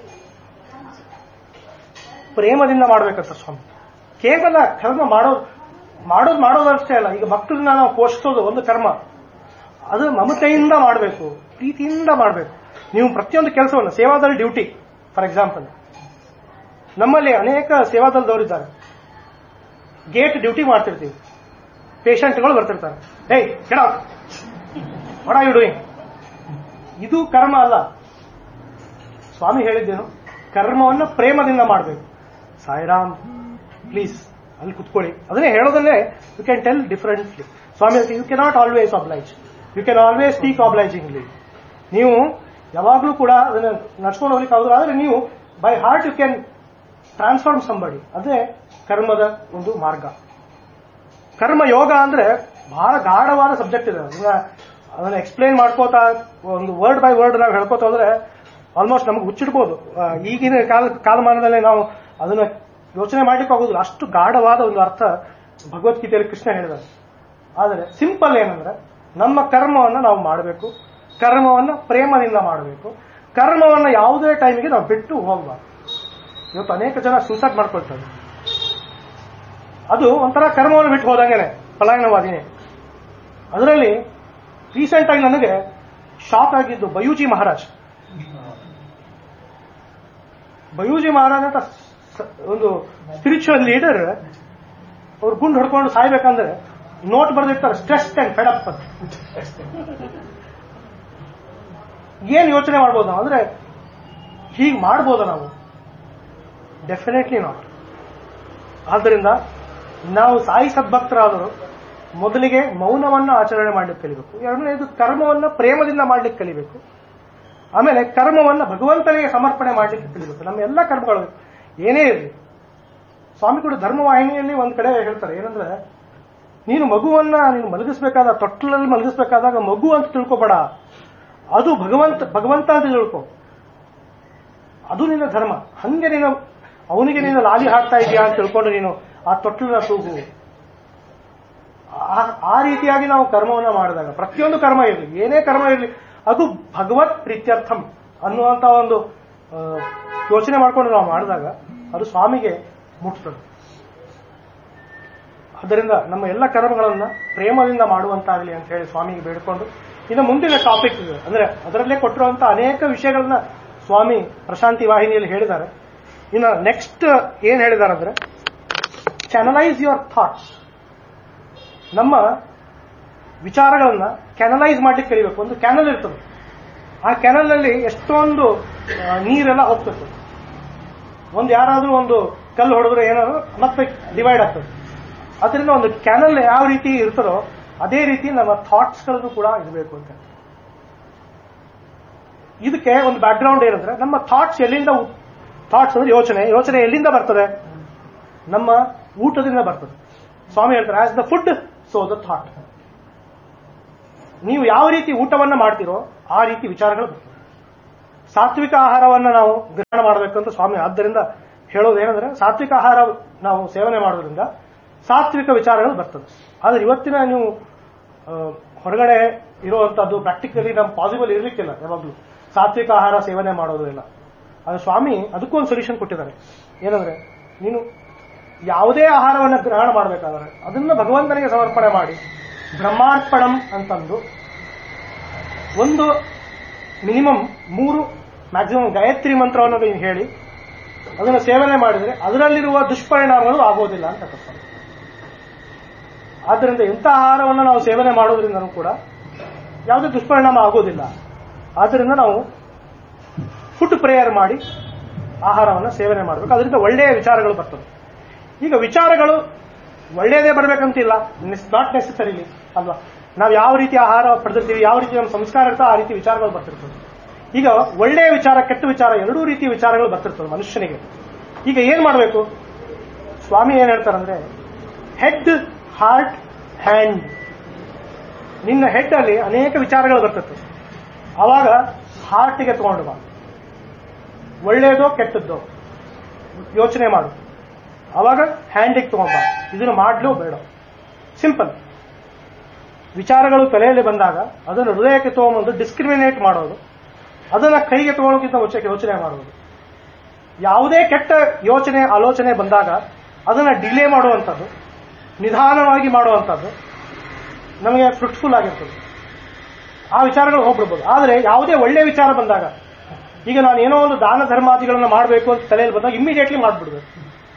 ಪ್ರೇಮದಿಂದ ಮಾಡಬೇಕಂತ ಸ್ವಾಮಿ ಕೇವಲ ಕರ್ಮ ಮಾಡೋದು ಮಾಡೋದು ಮಾಡೋದಷ್ಟೇ ಅಲ್ಲ ಈಗ ಮಕ್ಕಳನ್ನ ನಾವು ಪೋಷಿಸೋದು ಒಂದು ಕರ್ಮ ಅದು ಮಮತೆಯಿಂದ ಮಾಡಬೇಕು ಪ್ರೀತಿಯಿಂದ ಮಾಡಬೇಕು ನೀವು ಪ್ರತಿಯೊಂದು ಕೆಲಸವನ್ನು ಸೇವಾದಲ್ಲಿ ಡ್ಯೂಟಿ ಫಾರ್ ಎಕ್ಸಾಂಪಲ್ ನಮ್ಮಲ್ಲಿ ಅನೇಕ ಸೇವಾದಳದವರಿದ್ದಾರೆ ಗೇಟ್ ಡ್ಯೂಟಿ ಮಾಡ್ತಿರ್ತೀವಿ ಪೇಷಂಟ್ಗಳು ಬರ್ತಿರ್ತಾರೆ ಏಯ್ ಕೆಡ ವಾಟ್ ಆರ್ ಯು ಡೂಯಿಂಗ್ ಇದು ಕರ್ಮ ಅಲ್ಲ ಸ್ವಾಮಿ ಹೇಳಿದ್ದೇನು ಕರ್ಮವನ್ನು ಪ್ರೇಮದಿಂದ ಮಾಡಬೇಕು ಸಾಯಿರಾಮ್ ಪ್ಲೀಸ್ ಅಲ್ಲಿ ಕುತ್ಕೊಳ್ಳಿ ಅದನ್ನೇ ಹೇಳೋದಲ್ಲೇ ಯು ಕ್ಯಾನ್ ಟೆಲ್ ಡಿಫರೆಂಟ್ಲಿ ಸ್ವಾಮಿ you cannot always oblige you can always speak obligingly ನೀವು ಯಾವಾಗಲೂ ಕೂಡ ಅದನ್ನ ನಡ್ಸ್ಕೊಂಡು ಹೋಗ್ಲಿಕ್ಕೆ ಆಗುದಿಲ್ಲ ಆದ್ರೆ ನೀವು by heart you can transform somebody ಅದೇ ಕರ್ಮದ ಒಂದು ಮಾರ್ಗ ಕರ್ಮ ಯೋಗ ಅಂದ್ರೆ ಬಹಳ ಗಾಢವಾದ ಸಬ್ಜೆಕ್ಟ್ ಇದೆ ಅದನ್ನ ಅದನ್ನ ಎಕ್ಸ್ಪ್ಲೈನ್ ಮಾಡ್ಕೋತಾ ಒಂದು ವರ್ಡ್ ಬೈ ವರ್ಡ್ ನಾವು ಹೇಳ್ಕೋತ ಹೋದ್ರೆ ಆಲ್ಮೋಸ್ಟ್ ನಮಗೆ ಹುಚ್ಚಿಡ್ಬೋದು ಆ, ಈಗಿನ ಕಾಲ ಕಾಲಮಾನದಲ್ಲಿ ನಾವು ಅದನ್ನ ಯೋಚನೆ ಮಾಡ್ಲಿಕ್ಕೆ ಆಗೋದಿಲ್ಲ ಅಷ್ಟು ಗಾಢವಾದ ಒಂದು ಅರ್ಥ ಭಗವದ್ಗೀತೆಯಲ್ಲಿ ಕೃಷ್ಣ ಹೇಳಿದ್ದಾರೆ ಆದರೆ ಸಿಂಪಲ್ ಏನಂದ್ರೆ ನಮ್ಮ ಕರ್ಮವನ್ನು ನಾವು ಮಾಡಬೇಕು ಕರ್ಮವನ್ನು ಪ್ರೇಮದಿಂದ ಮಾಡಬೇಕು ಕರ್ಮವನ್ನು ಯಾವುದೇ ಟೈಮಿಗೆ ನಾವು ಬಿಟ್ಟು ಹೋಗಬಾರ್ದು ಇವತ್ತು ಅನೇಕ ಜನ ಸೂಸೈಡ್ ಮಾಡ್ಕೊಳ್ತಾರೆ ಅದು ಒಂಥರ ಕರ್ಮವನ್ನು ಬಿಟ್ಟು ಹೋದಂಗೆನೆ ಪಲಾಯನವಾದಿನೇ ಅದರಲ್ಲಿ ರೀಸೆಂಟ್ ಆಗಿ ನನಗೆ ಶಾಕ್ ಆಗಿದ್ದು ಬಯೂಜಿ ಮಹಾರಾಜ್ ಬಯೂಜಿ ಮಹಾರಾಜ್ ಅಂತ ಸ- ಒಂದು ಸ್ಪಿರಿಚುವಲ್ ಲೀಡರ್ ಅವ್ರು ಗುಂಡು ಹೊಡ್ಕೊಂಡು ಸಾಯ್ಬೇಕಂದ್ರೆ ನೋಟ್ ಬರೆದಿರ್ತಾರೆ ಸ್ಟ್ರೆಸ್ ಅಂಡ್ ಫೆಡಪ್ ಅಂತ ಏನ್ ಯೋಚನೆ ಮಾಡ್ಬೋದು ನಾವು ಅಂದ್ರೆ ಹೀಗೆ ಮಾಡ್ಬೋದ ನಾವು ಡೆಫಿನೆಟ್ಲಿ ನಾಟ್ ಆದ್ದರಿಂದ ನಾವು ಸಾಯಿ ಸದ್ಭಕ್ತರಾದರು ಮೊದಲಿಗೆ ಮೌನವನ್ನ ಆಚರಣೆ ಮಾಡ್ಲಿಕ್ಕೆ ಕಲಿಬೇಕು ಎರಡನೇದು ಕರ್ಮವನ್ನ ಪ್ರೇಮದಿಂದ ಮಾಡ್ಲಿಕ್ಕೆ ಕಲಿಬೇಕು ಆಮೇಲೆ ಕರ್ಮವನ್ನ ಭಗವಂತನಿಗೆ ಸಮರ್ಪಣೆ ಮಾಡ್ಲಿಕ್ಕೆ ಕಲಿಬೇಕು ನಮ್ಮ ಎಲ್ಲ ಕರ್ಮಗಳು ಏನೇ ಇರಲಿ ಸ್ವಾಮಿ ಕೂಡ ಧರ್ಮವಾಹಿನಿಯಲ್ಲಿ ಒಂದ್ ಕಡೆ ಹೇಳ್ತಾರೆ ಏನಂದ್ರೆ ನೀನು ಮಗುವನ್ನ ನೀನು ಮಲಗಿಸ್ಬೇಕಾದ ತೊಟ್ಟಲಲ್ಲಿ ಮಲಗಿಸ್ಬೇಕಾದಾಗ ಮಗು ಅಂತ ತಿಳ್ಕೊಬೇಡ ಅದು ಭಗವಂತ ಭಗವಂತ ಅಂತ ತಿಳ್ಕೊ ಅದು ನಿನ್ನ ಧರ್ಮ ಹಂಗೆ ನೀನು ಅವನಿಗೆ ನೀನು ಲಾಲಿ ಹಾಡ್ತಾ ಇದೀಯಾ ಅಂತ ತಿಳ್ಕೊಂಡು ನೀನು ಆ ತೊಟ್ಟಲನ್ನ ತೂಗು ಆ- ಆ ರೀತಿಯಾಗಿ ನಾವು ಕರ್ಮವನ್ನ ಮಾಡಿದಾಗ ಪ್ರತಿಯೊಂದು ಕರ್ಮ ಇರಲಿ ಏನೇ ಕರ್ಮ ಇರಲಿ ಅದು ಭಗವತ್ ಪ್ರೀತ್ಯರ್ಥಂ ಅನ್ನುವಂತ ಒಂದು ಆ, ಯೋಚನೆ ಮಾಡ್ಕೊಂಡು ನಾವು ಮಾಡಿದಾಗ ಅದು ಸ್ವಾಮಿಗೆ ಮುಟ್ತದೆ ಅದರಿಂದ ನಮ್ಮ ಎಲ್ಲ ಕರ್ಮಗಳನ್ನ ಪ್ರೇಮದಿಂದ ಮಾಡುವಂತಾಗಲಿ ಅಂತ ಹೇಳಿ ಸ್ವಾಮಿಗೆ ಬೇಡ್ಕೊಂಡು ಇನ್ನು ಮುಂದಿನ ಟಾಪಿಕ್ ಅಂದ್ರೆ ಅದರಲ್ಲೇ ಕೊಟ್ಟಿರುವಂತ ಅನೇಕ ವಿಷಯಗಳನ್ನ ಸ್ವಾಮಿ ಪ್ರಶಾಂತಿ ವಾಹಿನಿಯಲ್ಲಿ ಹೇಳಿದ್ದಾರೆ ಇನ್ನು ನೆಕ್ಸ್ಟ್ ಏನ್ ಹೇಳಿದ್ದಾರೆ ಅಂದ್ರೆ ಚಾನಲೈಸ್ ಯುವರ್ ಥಾಟ್ಸ್ ನಮ್ಮ ವಿಚಾರಗಳನ್ನ ಕ್ಯಾನಲೈಸ್ ಮಾಡ್ಲಿಕ್ಕೆ ಕಲಿಬೇಕು ಒಂದು ಕ್ಯಾನಲ್ ಇರ್ತದೆ ಆ ಕ್ಯಾನಲ್ ನಲ್ಲಿ ಎಷ್ಟೊಂದು ಆ, ನೀರೆಲ್ಲ ಹೋಗ್ತದೆ ಒಂದು ಯಾರಾದ್ರೂ ಒಂದು ಕಲ್ಲು ಹೊಡೆದ್ರೆ ಏನಾದ್ರು ಮತ್ತೆ ಡಿವೈಡ್ ಆಗ್ತದೆ ಅದರಿಂದ ಒಂದು ಕ್ಯಾನಲ್ ಯಾವ ರೀತಿ ಇರ್ತದೋ ಅದೇ ರೀತಿ ನಮ್ಮ ಥಾಟ್ಸ್ ಗಳನ್ನು ಕೂಡ ಇರಬೇಕು ಅಂತ ಇದಕ್ಕೆ ಒಂದು ಬ್ಯಾಕ್ ಗ್ರೌಂಡ್ ಏನಂದ್ರೆ ನಮ್ಮ ಥಾಟ್ಸ್ ಎಲ್ಲಿಂದ ಥಾಟ್ಸ್ ಅಂದ್ರೆ ಯೋಚನೆ ಯೋಚನೆ ಎಲ್ಲಿಂದ ಬರ್ತದೆ ನಮ್ಮ ಊಟದಿಂದ ಬರ್ತದೆ ಸ್ವಾಮಿ ಹೇಳ್ತಾರೆ as the food so the thought ನೀವು ಯಾವ ರೀತಿ ಊಟವನ್ನ ಮಾಡ್ತೀರೋ ಆ ರೀತಿ ವಿಚಾರಗಳು ಬರ್ತವೆ ಸಾತ್ವಿಕ ಆಹಾರವನ್ನ ನಾವು ಗ್ರಹಣ ಮಾಡಬೇಕಂತ ಸ್ವಾಮಿ ಆದ್ದರಿಂದ ಹೇಳೋದೇನೆಂದ್ರೆ ಸಾತ್ವಿಕ ಆಹಾರ ನಾವು ಸೇವನೆ ಮಾಡೋದ್ರಿಂದ ಸಾತ್ವಿಕ ವಿಚಾರಗಳು ಬರ್ತದೆ ಆದ್ರೆ ಇವತ್ತಿನ ನೀವು ಆ, ಹೊರಗಡೆ ಇರುವಂತದ್ದು ಪ್ರಾಕ್ಟಿಕಲಿ ನಮ್ ಪಾಸಿಬಲ್ ಇರ್ಲಿಕ್ಕಿಲ್ಲ ಯಾವಾಗ್ಲೂ ಸಾತ್ವಿಕ ಆಹಾರ ಸೇವನೆ ಮಾಡೋದು ಇಲ್ಲ ಅದು ಸ್ವಾಮಿ ಅದಕ್ಕೂ ಒಂದು ಸೊಲ್ಯೂಷನ್ ಕೊಟ್ಟಿದ್ದಾರೆ ಏನಂದ್ರೆ ನೀನು ಯಾವುದೇ ಆಹಾರವನ್ನು ಗ್ರಹಣ ಮಾಡಬೇಕಾದ್ರೆ ಅದನ್ನ ಭಗವಂತನಿಗೆ ಸಮರ್ಪಣೆ ಮಾಡಿ ಬ್ರಹ್ಮಾರ್ಪಣಂ ಅಂತಂದು ಒಂದು ಮಿನಿಮಮ್ ಮೂರು ಮ್ಯಾಕ್ಸಿಮಮ್ ಗಾಯತ್ರಿ ಮಂತ್ರವನ್ನು ನೀವು ಹೇಳಿ ಅದನ್ನು ಸೇವನೆ ಮಾಡಿದರೆ ಅದರಲ್ಲಿರುವ ದುಷ್ಪರಿಣಾಮಗಳು ಆಗೋದಿಲ್ಲ ಅಂತ ತಪ್ಪಾರೆ ಆದ್ದರಿಂದ ಎಂಥ ಆಹಾರವನ್ನು ನಾವು ಸೇವನೆ ಮಾಡೋದ್ರಿಂದನೂ ಕೂಡ ಯಾವುದೇ ದುಷ್ಪರಿಣಾಮ ಆಗೋದಿಲ್ಲ ಆದ್ದರಿಂದ ನಾವು ಫುಡ್ ಪ್ರೇಯರ್ ಮಾಡಿ ಆಹಾರವನ್ನು ಸೇವನೆ ಮಾಡಬೇಕು ಅದರಿಂದ ಒಳ್ಳೆಯ ವಿಚಾರಗಳು ಬರ್ತದೆ ಈಗ ವಿಚಾರಗಳು ಒಳ್ಳೆಯದೇ ಬರಬೇಕಂತಿಲ್ಲ ನಾಟ್ ನೆಸೆಸರಿಲಿ ಅಲ್ವಾ ನಾವು ಯಾವ ರೀತಿ ಆಹಾರ ಪಡೆದಿರ್ತೀವಿ ಯಾವ ರೀತಿ ನಮ್ಮ ಸಂಸ್ಕಾರ ಇರ್ತೋ ಆ ರೀತಿ ವಿಚಾರಗಳು ಬರ್ತಿರ್ತದೆ ಈಗ ಒಳ್ಳೆಯ ವಿಚಾರ ಕೆಟ್ಟ ವಿಚಾರ ಎರಡೂ ರೀತಿಯ ವಿಚಾರಗಳು ಬರ್ತಿರ್ತದೆ ಮನುಷ್ಯನಿಗೆ ಈಗ ಏನ್ ಮಾಡಬೇಕು ಸ್ವಾಮಿ ಏನ್ ಹೇಳ್ತಾರಂದ್ರೆ ಹೆಡ್ ಹಾರ್ಟ್ ಹ್ಯಾಂಡ್ ನಿನ್ನ ಹೆಡ್ ಅಲ್ಲಿ ಅನೇಕ ವಿಚಾರಗಳು ಬರ್ತಿರ್ತದೆ ಅವಾಗ ಹಾರ್ಟ್ಗೆ ತಗೊಂಡು ಬಾ ಒಳ್ಳೆಯದೋ ಕೆಟ್ಟದ್ದೋ ಯೋಚನೆ ಮಾಡು ಅವಾಗ ಹ್ಯಾಂಡಿಗೆ ತಗೊಂಬ ಇದನ್ನು ಮಾಡ್ಲೋ ಬೇಡ ಸಿಂಪಲ್ ವಿಚಾರಗಳು ತಲೆಯಲ್ಲಿ ಬಂದಾಗ ಅದನ್ನು ಹೃದಯಕ್ಕೆ ತಗೊಂಬಂದು ಡಿಸ್ಕ್ರಿಮಿನೇಟ್ ಮಾಡೋದು ಅದನ್ನ ಕೈಗೆ ತಗೊಳ್ಳೋಕ್ಕಿಂತ ಮುಂಚೆ ಯೋಚನೆ ಮಾಡುವುದು ಯಾವುದೇ ಕೆಟ್ಟ ಯೋಚನೆ ಆಲೋಚನೆ ಬಂದಾಗ ಅದನ್ನ ಡಿಲೇ ಮಾಡುವಂಥದ್ದು ನಿಧಾನವಾಗಿ ಮಾಡುವಂಥದ್ದು ನಮಗೆ ಫ್ರೂಟ್ಫುಲ್ ಆಗಿರ್ತದೆ ಆ ವಿಚಾರಗಳು ಹೋಗ್ಬಿಡ್ಬೋದು ಆದರೆ ಯಾವುದೇ ಒಳ್ಳೆಯ ವಿಚಾರ ಬಂದಾಗ ಈಗ ನಾನು ಏನೋ ಒಂದು ದಾನ ಧರ್ಮಾದಿಗಳನ್ನ ಮಾಡಬೇಕು ಅಂತ ತಲೆಯಲ್ಲಿ ಬಂದಾಗ ಇಮಿಡಿಯೇಟ್ಲಿ ಮಾಡ್ಬಿಡ್ಬೇಕು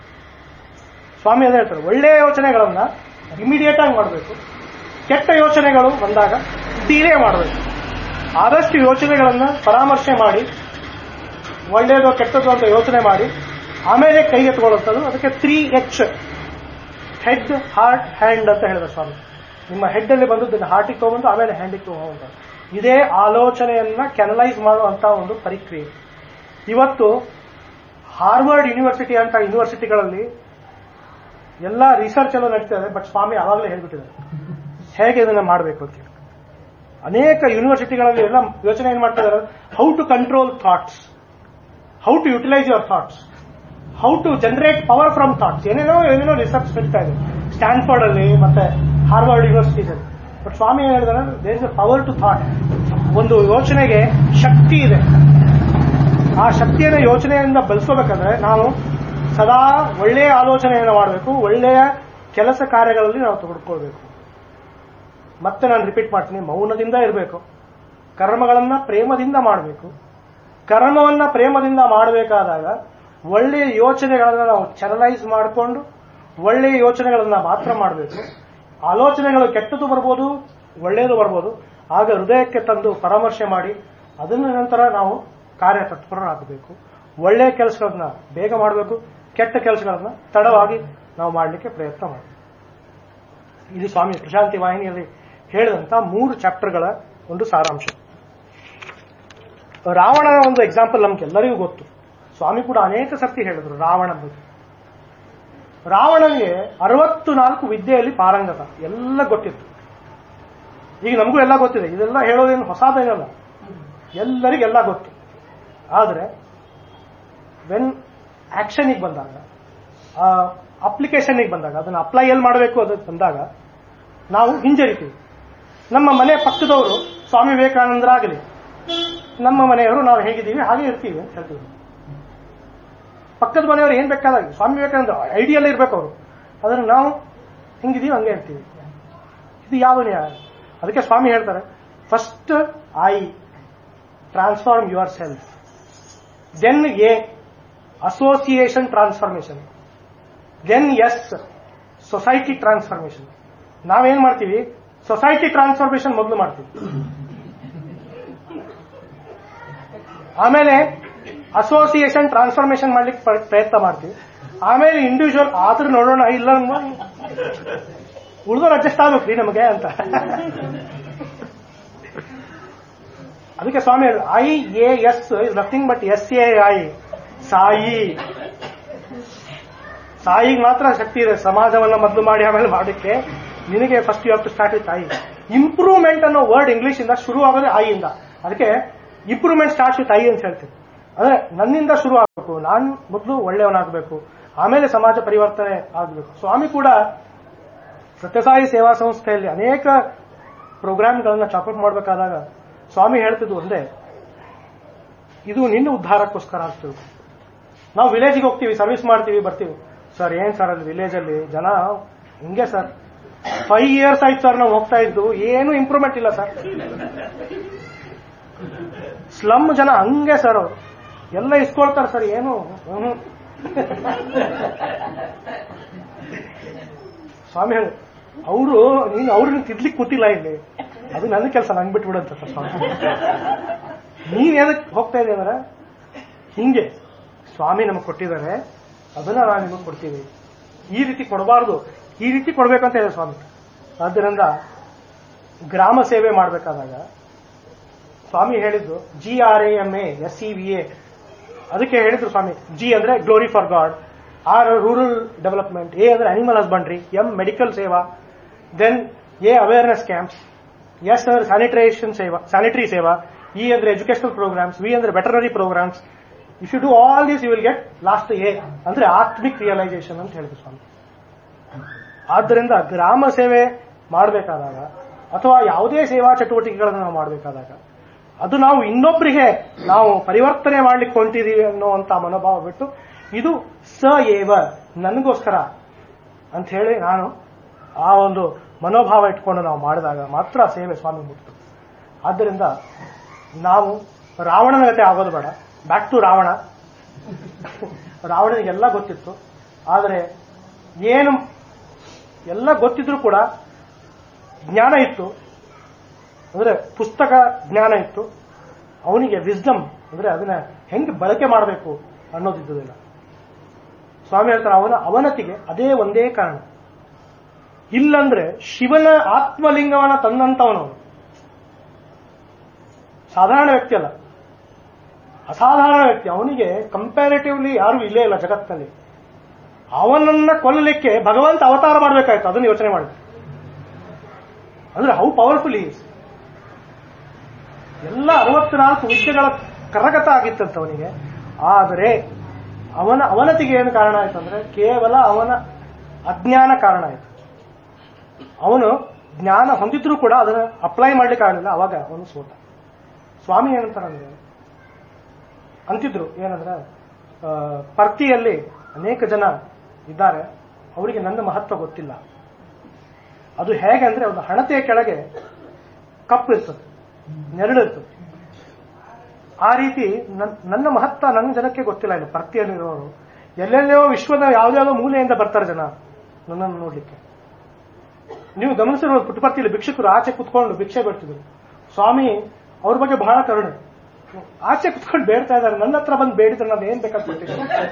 ಸ್ವಾಮಿ ಅದೇ ಹೇಳ್ತಾರೆ ಒಳ್ಳೆಯ ಯೋಚನೆಗಳನ್ನ ಇಮಿಡಿಯೇಟ್ ಆಗಿ ಮಾಡಬೇಕು ಕೆಟ್ಟ ಯೋಚನೆಗಳು ಬಂದಾಗ ಡಿಲೇ ಮಾಡಬೇಕು ಆದಷ್ಟು ಯೋಚನೆಗಳನ್ನ ಪರಾಮರ್ಶೆ ಮಾಡಿ ಒಳ್ಳೆಯದೋ ಕೆಟ್ಟದ್ದು ಅಂತ ಯೋಚನೆ ಮಾಡಿ ಆಮೇಲೆ ಕೈಗೆ ತಗೊಳ್ಳುವಂಥದ್ದು ಅದಕ್ಕೆ three H head heart hand ಅಂತ ಹೇಳಿದ ಸ್ವಾಮಿ ನಿಮ್ಮ ಹೆಡ್ ಅಲ್ಲಿ ಬಂದದ್ದನ್ನು ಹಾರ್ಟಿಗೆ ತಗೊಂಡು ಆಮೇಲೆ ಹ್ಯಾಂಡಿಗೆ ತಗೊಂಡು ಇದೇ ಆಲೋಚನೆಯನ್ನ ಕೆನಲೈಸ್ ಮಾಡುವಂತ ಒಂದು ಪ್ರಕ್ರಿಯೆ ಇವತ್ತು ಹಾರ್ವರ್ಡ್ ಯೂನಿವರ್ಸಿಟಿ ಅಂತ ಯೂನಿವರ್ಸಿಟಿಗಳಲ್ಲಿ ಎಲ್ಲ ರಿಸರ್ಚ್ ಎಲ್ಲ ನಡೀತಾ ಇದೆ ಬಟ್ ಸ್ವಾಮಿ ಆವಾಗಲೇ ಹೇಳ್ಬಿಟ್ಟಿದ್ದಾರೆ ಹೇಗೆ ಇದನ್ನ ಮಾಡಬೇಕು ಅಂತ ಹೇಳಿ ಅನೇಕ ಯೂನಿವರ್ಸಿಟಿಗಳಲ್ಲಿ ಎಲ್ಲ ಯೋಚನೆ ಏನ್ ಮಾಡ್ತಾ ಇದ್ದಾರೆ how to control thoughts how to utilise your thoughts how to generate power from thoughts ಏನೇನೋ ಏನೇನೋ ರಿಸರ್ಚ್ ನಡೀತಾ ಇದೆ ಸ್ಟ್ಯಾನ್ಫರ್ಡ್ ಅಲ್ಲಿ ಮತ್ತೆ ಹಾರ್ವರ್ಡ್ ಯೂನಿವರ್ಸಿಟೀಸ್ ಅಲ್ಲಿ ಬಟ್ ಸ್ವಾಮಿ ಏನ್ ಹೇಳಿದಾರೆ there is a power to thought ಒಂದು ಯೋಚನೆಗೆ ಶಕ್ತಿ ಇದೆ ಆ ಶಕ್ತಿಯನ್ನು ಯೋಚನೆಯಿಂದ ಬಳಸ್ಕೋಬೇಕಂದ್ರೆ ನಾವು ಸದಾ ಒಳ್ಳೆಯ ಆಲೋಚನೆಯನ್ನು ಮಾಡಬೇಕು ಒಳ್ಳೆಯ ಕೆಲಸ ಕಾರ್ಯಗಳಲ್ಲಿ ನಾವು ತೊಡಕೊಳ್ಬೇಕು ಮತ್ತೆ ನಾನು ರಿಪೀಟ್ ಮಾಡ್ತೀನಿ ಮೌನದಿಂದ ಇರಬೇಕು ಕರ್ಮಗಳನ್ನ ಪ್ರೇಮದಿಂದ ಮಾಡಬೇಕು ಕರ್ಮವನ್ನ ಪ್ರೇಮದಿಂದ ಮಾಡಬೇಕಾದಾಗ ಒಳ್ಳೆಯ ಯೋಚನೆಗಳನ್ನ ನಾವು ಚನಲೈಸ್ ಮಾಡಿಕೊಂಡು ಒಳ್ಳೆಯ ಯೋಚನೆಗಳನ್ನ ಮಾತ್ರ ಮಾಡಬೇಕು ಆಲೋಚನೆಗಳು ಕೆಟ್ಟದ್ದು ಬರ್ಬೋದು ಒಳ್ಳೆಯದು ಬರ್ಬೋದು ಆಗ ಹೃದಯಕ್ಕೆ ತಂದು ಪರಾಮರ್ಶೆ ಮಾಡಿ ಅದನ್ನ ನಂತರ ನಾವು ಕಾರ್ಯತತ್ಪರರಾಗಬೇಕು ಒಳ್ಳೆಯ ಕೆಲಸಗಳನ್ನ ಬೇಗ ಮಾಡಬೇಕು ಕೆಟ್ಟ ಕೆಲಸಗಳನ್ನ ತಡವಾಗಿ ನಾವು ಮಾಡಲಿಕ್ಕೆ ಪ್ರಯತ್ನ ಮಾಡಬೇಕು ಇದು ಸ್ವಾಮಿ ಪ್ರಶಾಂತಿ ವಾಹಿನಿಯಲ್ಲಿ ಹೇಳಿದಂತ ಮೂರು ಚಾಪ್ಟರ್ಗಳ ಒಂದು ಸಾರಾಂಶ ರಾವಣನ ಒಂದು ಎಕ್ಸಾಂಪಲ್ ನಮ್ಗೆಲ್ಲರಿಗೂ ಗೊತ್ತು ಸ್ವಾಮಿ ಕೂಡ ಅನೇಕ ಸರ್ತಿ ಹೇಳಿದ್ರು ರಾವಣ ಬಗ್ಗೆ ರಾವಣನಿಗೆ ಅರವತ್ತು ನಾಲ್ಕು ವಿದ್ಯೆಯಲ್ಲಿ ಪಾರಂಗತ ಎಲ್ಲ ಗೊತ್ತಿತ್ತು ಈಗ ನಮಗೂ ಎಲ್ಲ ಗೊತ್ತಿದೆ ಇದೆಲ್ಲ ಹೇಳೋದೇನು ಹೊಸದೇನಲ್ಲ ಎಲ್ಲರಿಗೆಲ್ಲ ಗೊತ್ತು ಆದರೆ ವೆನ್ ಆಕ್ಷನಿಗೆ ಬಂದಾಗ ಅಪ್ಲಿಕೇಶನ್ಗೆ ಬಂದಾಗ ಅದನ್ನು ಅಪ್ಲೈ ಎಲ್ಲಿ ಮಾಡಬೇಕು ಅದಕ್ಕೆ ಬಂದಾಗ ನಾವು ಹಿಂಜರಿತೀವಿ ನಮ್ಮ ಮನೆ ಪಕ್ಕದವರು ಸ್ವಾಮಿ ವಿವೇಕಾನಂದರಾಗಲಿ ನಮ್ಮ ಮನೆಯವರು ನಾವು ಹೇಗಿದ್ದೀವಿ ಹಾಗೆ ಇರ್ತೀವಿ ಅಂತ ಹೇಳ್ತೀವಿ ಪಕ್ಕದ ಮನೆಯವರು ಏನ್ ಬೇಕಾದಾಗ ಸ್ವಾಮಿ ವಿವೇಕಾನಂದ ಐಡಿಯಲ್ ಇರ್ಬೇಕು ಅವರು ಅದನ್ನು ನಾವು ಹಿಂಗಿದೀವಿ ಹಂಗೆ ಇರ್ತೀವಿ ಇದು ಯಾವ ನ್ಯಾಯ ಅದಕ್ಕೆ ಸ್ವಾಮಿ ಹೇಳ್ತಾರೆ first I transform yourself then A association transformation then S society transformation ನಾವೇನ್ ಮಾಡ್ತೀವಿ ಸೊಸೈಟಿ ಟ್ರಾನ್ಸ್ಫಾರ್ಮೇಶನ್ ಮೊದಲು ಮಾಡ್ತೀವಿ ಆಮೇಲೆ ಅಸೋಸಿಯೇಷನ್ ಟ್ರಾನ್ಸ್ಫಾರ್ಮೇಶನ್ ಮಾಡ್ಲಿಕ್ಕೆ ಪ್ರ- ಪ್ರಯತ್ನ ಮಾಡ್ತೀವಿ ಆಮೇಲೆ ಇಂಡಿವಿಜುವಲ್ ಆದ್ರೂ ನೋಡೋಣ ಇಲ್ಲ ಉಳಿದವ್ರು ಅಡ್ಜಸ್ಟ್ ಆಗ್ಬೇಕ್ರಿ ನಮಗೆ ಅಂತ ಅದಕ್ಕೆ ಸ್ವಾಮಿ I A S is nothing but S A I Sai ಸಾಯಿಗೆ ಮಾತ್ರ ಶಕ್ತಿ ಇದೆ ಸಮಾಜವನ್ನ ಮೊದಲು ಮಾಡಿ ಆಮೇಲೆ ಮಾಡಕ್ಕೆ ನಿನಗೆ first you have to start with I improvement ಅನ್ನೋ ವರ್ಡ್ ಇಂಗ್ಲಿಷ್ ಇಂದ ಶುರು ಆಗೋದೇ ಐ ಇಂದ ಅದಕ್ಕೆ ಇಂಪ್ರೂವ್ಮೆಂಟ್ ಸ್ಟಾರ್ಟ್ ವಿತ್ ಐ ಅಂತ ಹೇಳ್ತೀನಿ ಅಂದ್ರೆ ನನ್ನಿಂದ ಶುರು ಆಗಬೇಕು ನಾನು ಮೊದಲು ಒಳ್ಳೆಯವನಾಗಬೇಕು ಆಮೇಲೆ ಸಮಾಜ ಪರಿವರ್ತನೆ ಆಗಬೇಕು ಸ್ವಾಮಿ ಕೂಡ ಸತ್ಯಸಾಯಿ ಸೇವಾ ಸಂಸ್ಥೆಯಲ್ಲಿ ಅನೇಕ ಪ್ರೋಗ್ರಾಮ್ಗಳನ್ನ ಚಾಪಪ್ ಮಾಡಬೇಕಾದಾಗ ಸ್ವಾಮಿ ಹೇಳ್ತಿದ್ದು ಒಂದೇ ಇದು ನಿನ್ನ ಉದ್ಧಾರಕ್ಕೋಸ್ಕರ ಆಗ್ತದೆ ನಾವು ವಿಲೇಜ್ಗೆ ಹೋಗ್ತೀವಿ ಸರ್ವಿಸ್ ಮಾಡ್ತೀವಿ ಬರ್ತೀವಿ ಸರ್ ಏನ್ ಸರ್ ಅಲ್ಲಿ ವಿಲೇಜ್ ಅಲ್ಲಿ ಜನ ಹಿಂಗೆ ಸರ್ ಫೈವ್ ಇಯರ್ಸ್ ಆಯ್ತು ಸರ್ ನಾವು ಹೋಗ್ತಾ ಇದ್ದು ಏನು ಇಂಪ್ರೂವ್ಮೆಂಟ್ ಇಲ್ಲ ಸರ್ ಸ್ಲಮ್ ಜನ ಹಂಗೆ ಸರ್ ಅವ್ರು ಎಲ್ಲ ಇಸ್ಕೊಳ್ತಾರೆ ಸರ್ ಏನು ಹ್ಮ್. ಸ್ವಾಮಿ ಹೇಳಿ ಅವರು ನೀನು ಅವ್ರನ್ನ ತಿದ್ಲಿಕ್ಕೆ ಕೂತಿಲ್ಲ ಇಲ್ಲಿ ಅದು ನನ್ನ ಕೆಲಸ ನಂಗೆ ಬಿಟ್ಬಿಡಂತ ಸರ್ ಸ್ವಾಮಿ ನೀನ್ ಏನಕ್ಕೆ ಹೋಗ್ತಾ ಇದೆ ಅಂದ್ರೆ ಹಿಂಗೆ ಸ್ವಾಮಿ ನಮಗೆ ಕೊಟ್ಟಿದ್ದಾರೆ ಅದನ್ನ ನಾವು ನಿಮಗೆ ಕೊಡ್ತೀವಿ ಈ ರೀತಿ ಕೊಡಬಾರ್ದು ಈ ರೀತಿ ಕೊಡ್ಬೇಕಂತ ಇದೆ ಸ್ವಾಮಿ ಆದ್ದರಿಂದ ಗ್ರಾಮ ಸೇವೆ ಮಾಡಬೇಕಾದಾಗ ಸ್ವಾಮಿ ಹೇಳಿದ್ದು G R A M A S C V A ಅದಕ್ಕೆ ಹೇಳಿದ್ರು ಸ್ವಾಮಿ ಜಿ ಅಂದ್ರೆ glory for God R rural development A ಅಂದ್ರೆ ಅನಿಮಲ್ ಹಸ್ಬೆಂಡ್ರಿ ಎಂ ಮೆಡಿಕಲ್ ಸೇವಾ then A awareness camps S ಅಂದ್ರೆ ಸ್ಯಾನಿಟೇಷನ್ ಸೇವಾ ಸ್ಯಾನಿಟರಿ ಸೇವಾ ಇ ಅಂದ್ರೆ ಎಜುಕೇಶನಲ್ ಪ್ರೋಗ್ರಾಮ್ಸ್ ವಿ ಅಂದ್ರೆ veterinary programmes if you do all this you will get lost A ಅಂದ್ರೆ ಆತ್ಮಿಕ್ realisation ಅಂತ ಹೇಳಿದ್ರು ಸ್ವಾಮಿ ಆದ್ದರಿಂದ ಗ್ರಾಮ ಸೇವೆ ಮಾಡಬೇಕಾದಾಗ ಅಥವಾ ಯಾವುದೇ ಸೇವಾ ಚಟುವಟಿಕೆಗಳನ್ನು ನಾವು ಮಾಡಬೇಕಾದಾಗ ಅದು ನಾವು ಇನ್ನೊಬ್ಬರಿಗೆ ನಾವು ಪರಿವರ್ತನೆ ಮಾಡ್ಲಿಕ್ಕೆ ಹೊಂಟಿದೀವಿ ಅನ್ನುವಂತ ಮನೋಭಾವ ಬಿಟ್ಟು ಇದು ಸ ಏವ ನನಗೋಸ್ಕರ ಅಂತ ಹೇಳಿ ನಾನು ಆ ಒಂದು ಮನೋಭಾವ ಇಟ್ಕೊಂಡು ನಾವು ಮಾಡಿದಾಗ ಮಾತ್ರ ಸೇವೆ ಸ್ವಾಮಿ ಮುಟ್ಟು ಆದ್ದರಿಂದ ನಾವು ರಾವಣನ ಜೊತೆ ಆಗೋದು ಬೇಡ ಬ್ಯಾಕ್ ಟು ರಾವಣ ರಾವಣನಿಗೆಲ್ಲ ಗೊತ್ತಿತ್ತು ಆದರೆ ಏನು ಎಲ್ಲ ಗೊತ್ತಿದ್ರು ಕೂಡ ಜ್ಞಾನ ಇತ್ತು ಅಂದ್ರೆ ಪುಸ್ತಕ ಜ್ಞಾನ ಇತ್ತು ಅವನಿಗೆ ವಿಸ್ಡಮ್ ಅಂದ್ರೆ ಅದನ್ನ ಹೆಂಗೆ ಬಳಕೆ ಮಾಡಬೇಕು ಅನ್ನೋದಿದ್ದುದಿಲ್ಲ ಸ್ವಾಮಿ ಹೇಳ್ತಾರೆ ಅವನ ಅವನತಿಗೆ ಅದೇ ಒಂದೇ ಕಾರಣ ಇಲ್ಲಂದ್ರೆ ಶಿವನ ಆತ್ಮಲಿಂಗವನ್ನ ತಂದಂತವನು ಅವನು. ಸಾಧಾರಣ ವ್ಯಕ್ತಿ ಅಲ್ಲ ಅಸಾಧಾರಣ ವ್ಯಕ್ತಿ ಅವನಿಗೆ ಕಂಪ್ಯಾರಿಟಿವ್ಲಿ ಯಾರು ಇಲ್ಲೇ ಇಲ್ಲ ಜಗತ್ತಿನಲ್ಲಿ ಅವನನ್ನ ಕೊಲ್ಲಲಿಕ್ಕೆ ಭಗವಂತ ಅವತಾರ ಮಾಡಬೇಕಾಯ್ತು ಅದನ್ನು ಯೋಚನೆ ಮಾಡಿ ಅಂದ್ರೆ ಹೌ ಪವರ್ಫುಲ್ ಈಸ್ ಎಲ್ಲ ಅರವತ್ನಾಲ್ಕು ವಿದ್ಯೆಗಳ ಕರಗತ ಆಗಿತ್ತಂತ ಅವನಿಗೆ ಆದರೆ ಅವನ ಅವನತಿಗೆ ಏನು ಕಾರಣ ಆಯ್ತು ಅಂದ್ರೆ ಕೇವಲ ಅವನ ಅಜ್ಞಾನ ಕಾರಣ ಆಯ್ತು ಅವನು ಜ್ಞಾನ ಹೊಂದಿದ್ರೂ ಕೂಡ ಅದನ್ನು ಅಪ್ಲೈ ಮಾಡ್ಲಿಕ್ಕೆ ಆಗಲಿಲ್ಲ ಅವಾಗ ಅವನು ಸೋತ ಸ್ವಾಮಿ ಏನಂತಾರಂದ್ರೆ ಅಂತಿದ್ರು ಏನಂದ್ರೆ ಆ, ಪರ್ತಿಯಲ್ಲಿ ಅನೇಕ ಜನ ಇದ್ದಾರೆ ಅವರಿಗೆ ನನ್ನ ಮಹತ್ವ ಗೊತ್ತಿಲ್ಲ ಅದು ಹೇಗೆ ಅಂದ್ರೆ ಒಂದು ಹಣತೆಯ ಕೆಳಗೆ ಕಪ್ಪು ಇರ್ತದೆ ನೆರಳು ಇರ್ತದೆ ಆ ರೀತಿ ನನ್- ನನ್ನ ಮಹತ್ವ ನನ್ನ ಜನಕ್ಕೆ ಗೊತ್ತಿಲ್ಲ ಇಲ್ಲ ಪರ್ತಿಯಲ್ಲಿರೋರು ಎಲ್ಲೆಲ್ಲೋ ವಿಶ್ವದ ಯಾವ್ದಾವುದೋ ಮೂಲೆಯಿಂದ ಬರ್ತಾರೆ ಜನ ನನ್ನನ್ನು ನೋಡ್ಲಿಕ್ಕೆ ನೀವು ಗಮನಿಸಿರೋ ಪುಟ್ಟಪರ್ತಿಯಲ್ಲಿ ಭಿಕ್ಷುಕರು ಆಚೆ ಕುತ್ಕೊಂಡು ಭಿಕ್ಷೆ ಬಿಡ್ತಿದ್ರು ಸ್ವಾಮಿ ಅವ್ರ ಬಗ್ಗೆ ಬಹಳ ಕರುಣೆ ಆಚೆ ಕುತ್ಕೊಂಡು ಬೇಡ್ತಾ ಇದ್ದಾರೆ ನನ್ನ ಹತ್ರ ಬಂದು ಬೇಡಿದ್ರೆ ನಾನು ಏನ್ ಬೇಕಾದ್ ಕೊಡ್ತೀನಿ